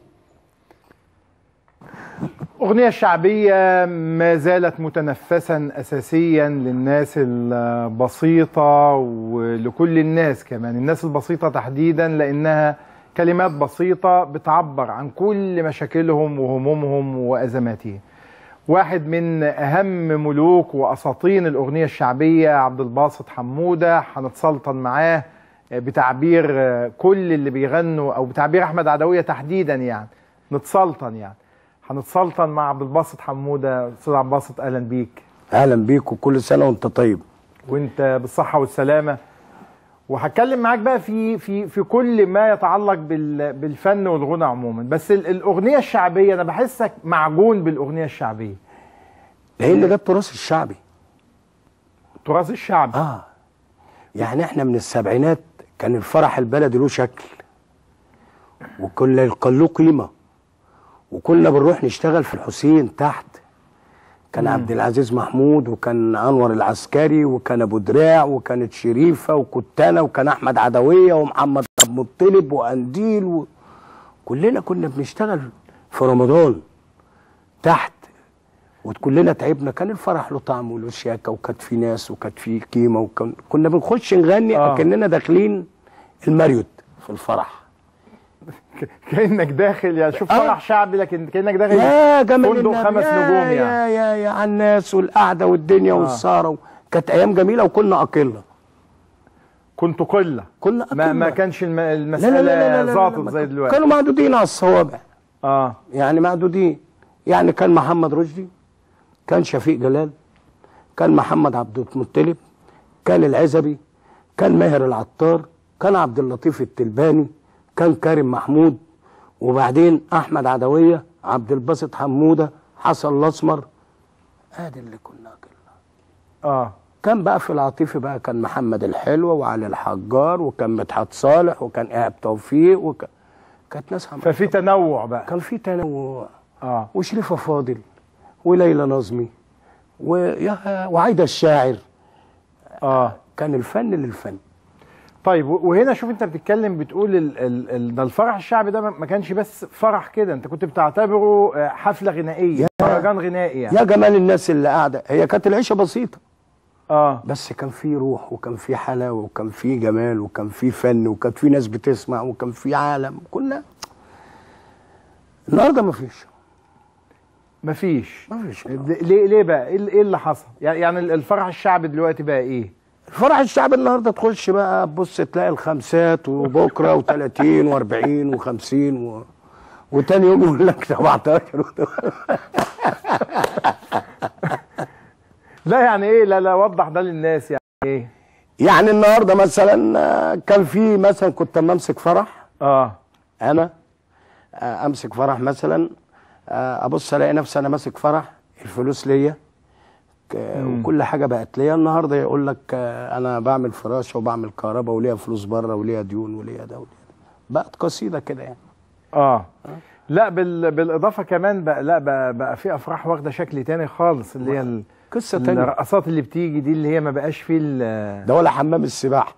الأغنية الشعبية ما زالت متنفسا أساسيا للناس البسيطة ولكل الناس كمان الناس البسيطة تحديدا لأنها كلمات بسيطة بتعبر عن كل مشاكلهم وهمومهم وأزماتهم واحد من أهم ملوك وأساطين الأغنية الشعبية عبد الباسط حمودة هنتسلطن معاه بتعبير كل اللي بيغنوا أو بتعبير أحمد عدوية تحديدا يعني نتسلطن يعني هنتسلطن مع عبد الباسط حمودة أستاذ عبد الباسط أهلا بيك اهلا بيك وكل سنه وانت طيب وانت بالصحة والسلامة وهتكلم معاك بقى في في في كل ما يتعلق بال بالفن والغنى عموما بس ال- الأغنية الشعبية أنا بحسك معجون بالأغنية الشعبية لان ده التراث الشعبي التراث الشعبي اه يعني احنا من السبعينات كان الفرح البلدي له شكل وكل كان له قيمه وكنا بنروح نشتغل في الحسين تحت كان مم. عبد العزيز محمود وكان انور العسكري وكان ابو دراع وكانت شريفه وكنت انا وكان احمد عدويه ومحمد عبد المطلب وانديل و... كلنا كنا بنشتغل في رمضان تحت وكلنا تعبنا كان الفرح له طعم وله شياكه وكانت في ناس وكانت في قيمه وكان كنا بنخش نغني آه. آه. كاننا داخلين الماريوت في الفرح كأنك داخل يعني شوف فرح شعبي لكن كأنك داخل يا جمال فندق النبي، خمس يا نجوم يعني يا يا يا على الناس والقعده والدنيا آه. والسهره كانت ايام جميله وكنا اقله كنت قلة كنا ما, ما أقلة. كانش الم- لا لا المسألة لا لا لا لا ظابطت لا زي دلوقتي كانوا معدودين على الصوابع اه يعني معدودين يعني كان محمد رشدي كان شفيق جلال كان محمد عبد المطلب كان العزبي كان ماهر العطار كان عبد اللطيف التلباني كان كريم محمود وبعدين احمد عدويه عبد الباسط حموده حسن الاسمر ادي اللي كنا اه كان بقى في العاطفي بقى كان محمد الحلوه وعلي الحجار وكان مدحت صالح وكان ايهاب توفيق وكان كانت ناس عم- ففي تنوع بقى كان في تنوع اه وشريفه فاضل وليلى نظمي ويا وعايده الشاعر اه كان الفن للفن طيب و- وهنا شوف انت بتتكلم بتقول ال ال ال ده الفرح الشعبي ده ما ما كانش بس فرح كده انت كنت بتعتبره آه، حفلة غنائية مهرجان غنائي يعني يا جمال الناس اللي قاعده هي كانت العيشه بسيطه اه بس كان في روح وكان في حلاوه وكان في جمال وكان في فن وكانت في ناس بتسمع وكان في عالم كنا النهارده مفيش مفيش مفيش ليه ليه بقى ايه ال- إيه اللي حصل يعني يعني الفرح الشعبي دلوقتي بقى ايه الفرح الشعبي النهارده تخش بقى تبص تلاقي الخمسات وبكره و30 و40 و50 و... وتاني يوم يقول لك 17 لا يعني ايه لا لا وضح ده للناس يعني ايه يعني النهارده مثلا آه، كان في مثلا كنت اما امسك فرح اه انا آه، امسك فرح مثلا آه، ابص الاقي نفسي انا ماسك فرح الفلوس ليا ك- مم. وكل حاجه بقت ليا النهارده يقول لك آه، انا بعمل فراشه وبعمل كهرباء وليا فلوس بره وليا ديون وليا ده وليا ده بقت قصيده كده يعني اه لا بال... بالاضافه كمان بقى لا بقى, بقى في افراح واخده شكل تاني خالص اللي هي ال... قصه تانية الرقصات اللي بتيجي دي اللي هي ما بقاش فيه ال... ده ولا حمام السباحه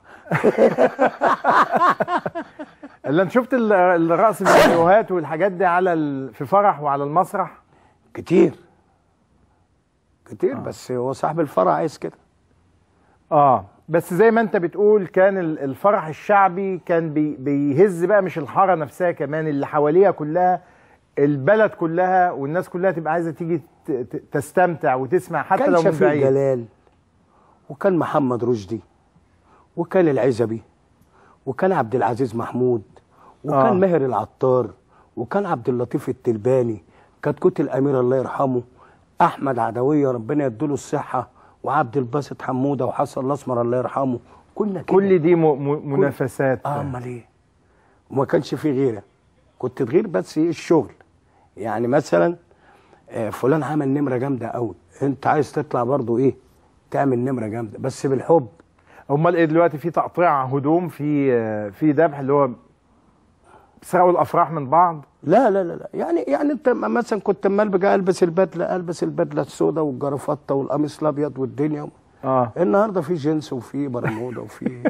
اللي انت شفت ال- الرقص بالفيديوهات والحاجات دي على ال... في فرح وعلى المسرح كتير كتير آه. بس هو صاحب الفرح عايز كده اه بس زي ما انت بتقول كان ال- الفرح الشعبي كان بي بيهز بقى مش الحاره نفسها كمان اللي حواليها كلها البلد كلها والناس كلها تبقى عايزه تيجي ت- ت- تستمتع وتسمع حتى كان لو من شفيق بعيد جلال وكان محمد رشدي وكان العزبي وكان عبد العزيز محمود وكان آه. آه. ماهر العطار وكان عبد اللطيف التلباني كتكوت الامير الله يرحمه احمد عدويه ربنا يديله الصحه وعبد الباسط حموده وحسن الاسمر الله يرحمه كنا كده كل دي م... م... منافسات اه امال ايه وما كانش في غيرها كنت تغير بس ايه الشغل يعني مثلا آه، فلان عمل نمره جامده قوي انت عايز تطلع برضو ايه تعمل نمره جامده بس بالحب امال ايه دلوقتي في تقطيع هدوم في في ذبح اللي هو بيسرقوا الافراح من بعض لا لا لا لا يعني يعني انت م- مثلا كنت اما البس البس البدله البس البدله السوداء والجرافطه والقميص الابيض والدنيا اه النهارده في جنس وفي برموده وفي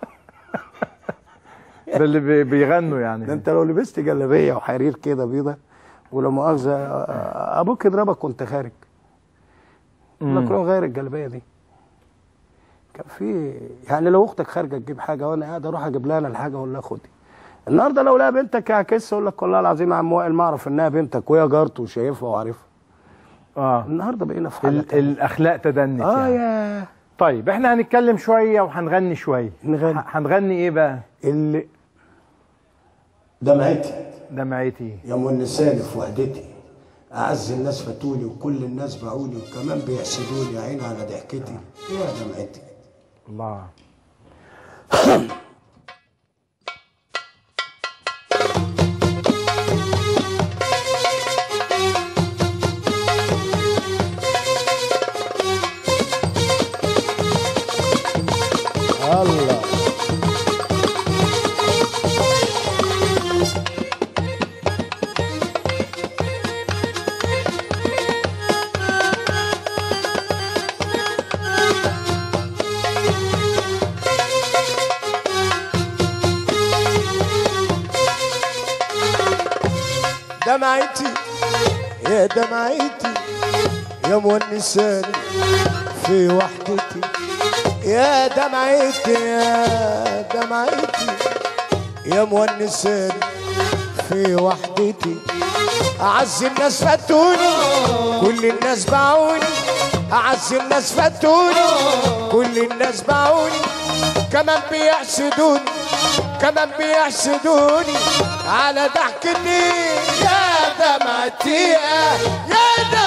ده اللي بي- بيغنوا يعني ده انت لو لبست جلابيه وحرير كده بيضه ولو مؤاخذه آه، ابوك يضربك كنت خارج يقول لك مم. روح غير الجلابيه دي كان في يعني لو اختك خارجه تجيب حاجه وانا قاعد اروح اجيب لها انا الحاجه اقول لها خدي النهارده لو لقى بنتك هكس اقول لك والله العظيم يا عم وائل ما اعرف انها بنتك وهي جارته وشايفها وعارفها اه النهارده بقينا في حاجه ال... الاخلاق تدنت اه يعني. يا طيب احنا هنتكلم شويه وهنغني شويه نغني هنغني ايه بقى اللي دمعتي دمعتي يا ام النسان في وحدتي اعز الناس فاتوني وكل الناس باعوني وكمان بيحسدوني يا عيني على ضحكتي يا دمعتي الله الله دمعتي يا دمعتي يا مونساني في وحدتي يا دمعتي يا دمعتي يا مونساني في وحدتي أعز الناس فاتوني كل الناس باعوني أعز الناس فاتوني كل الناس باعوني كمان بيحسدوني كمان بيحسدوني على ضحكتي يا دمعتي يا يا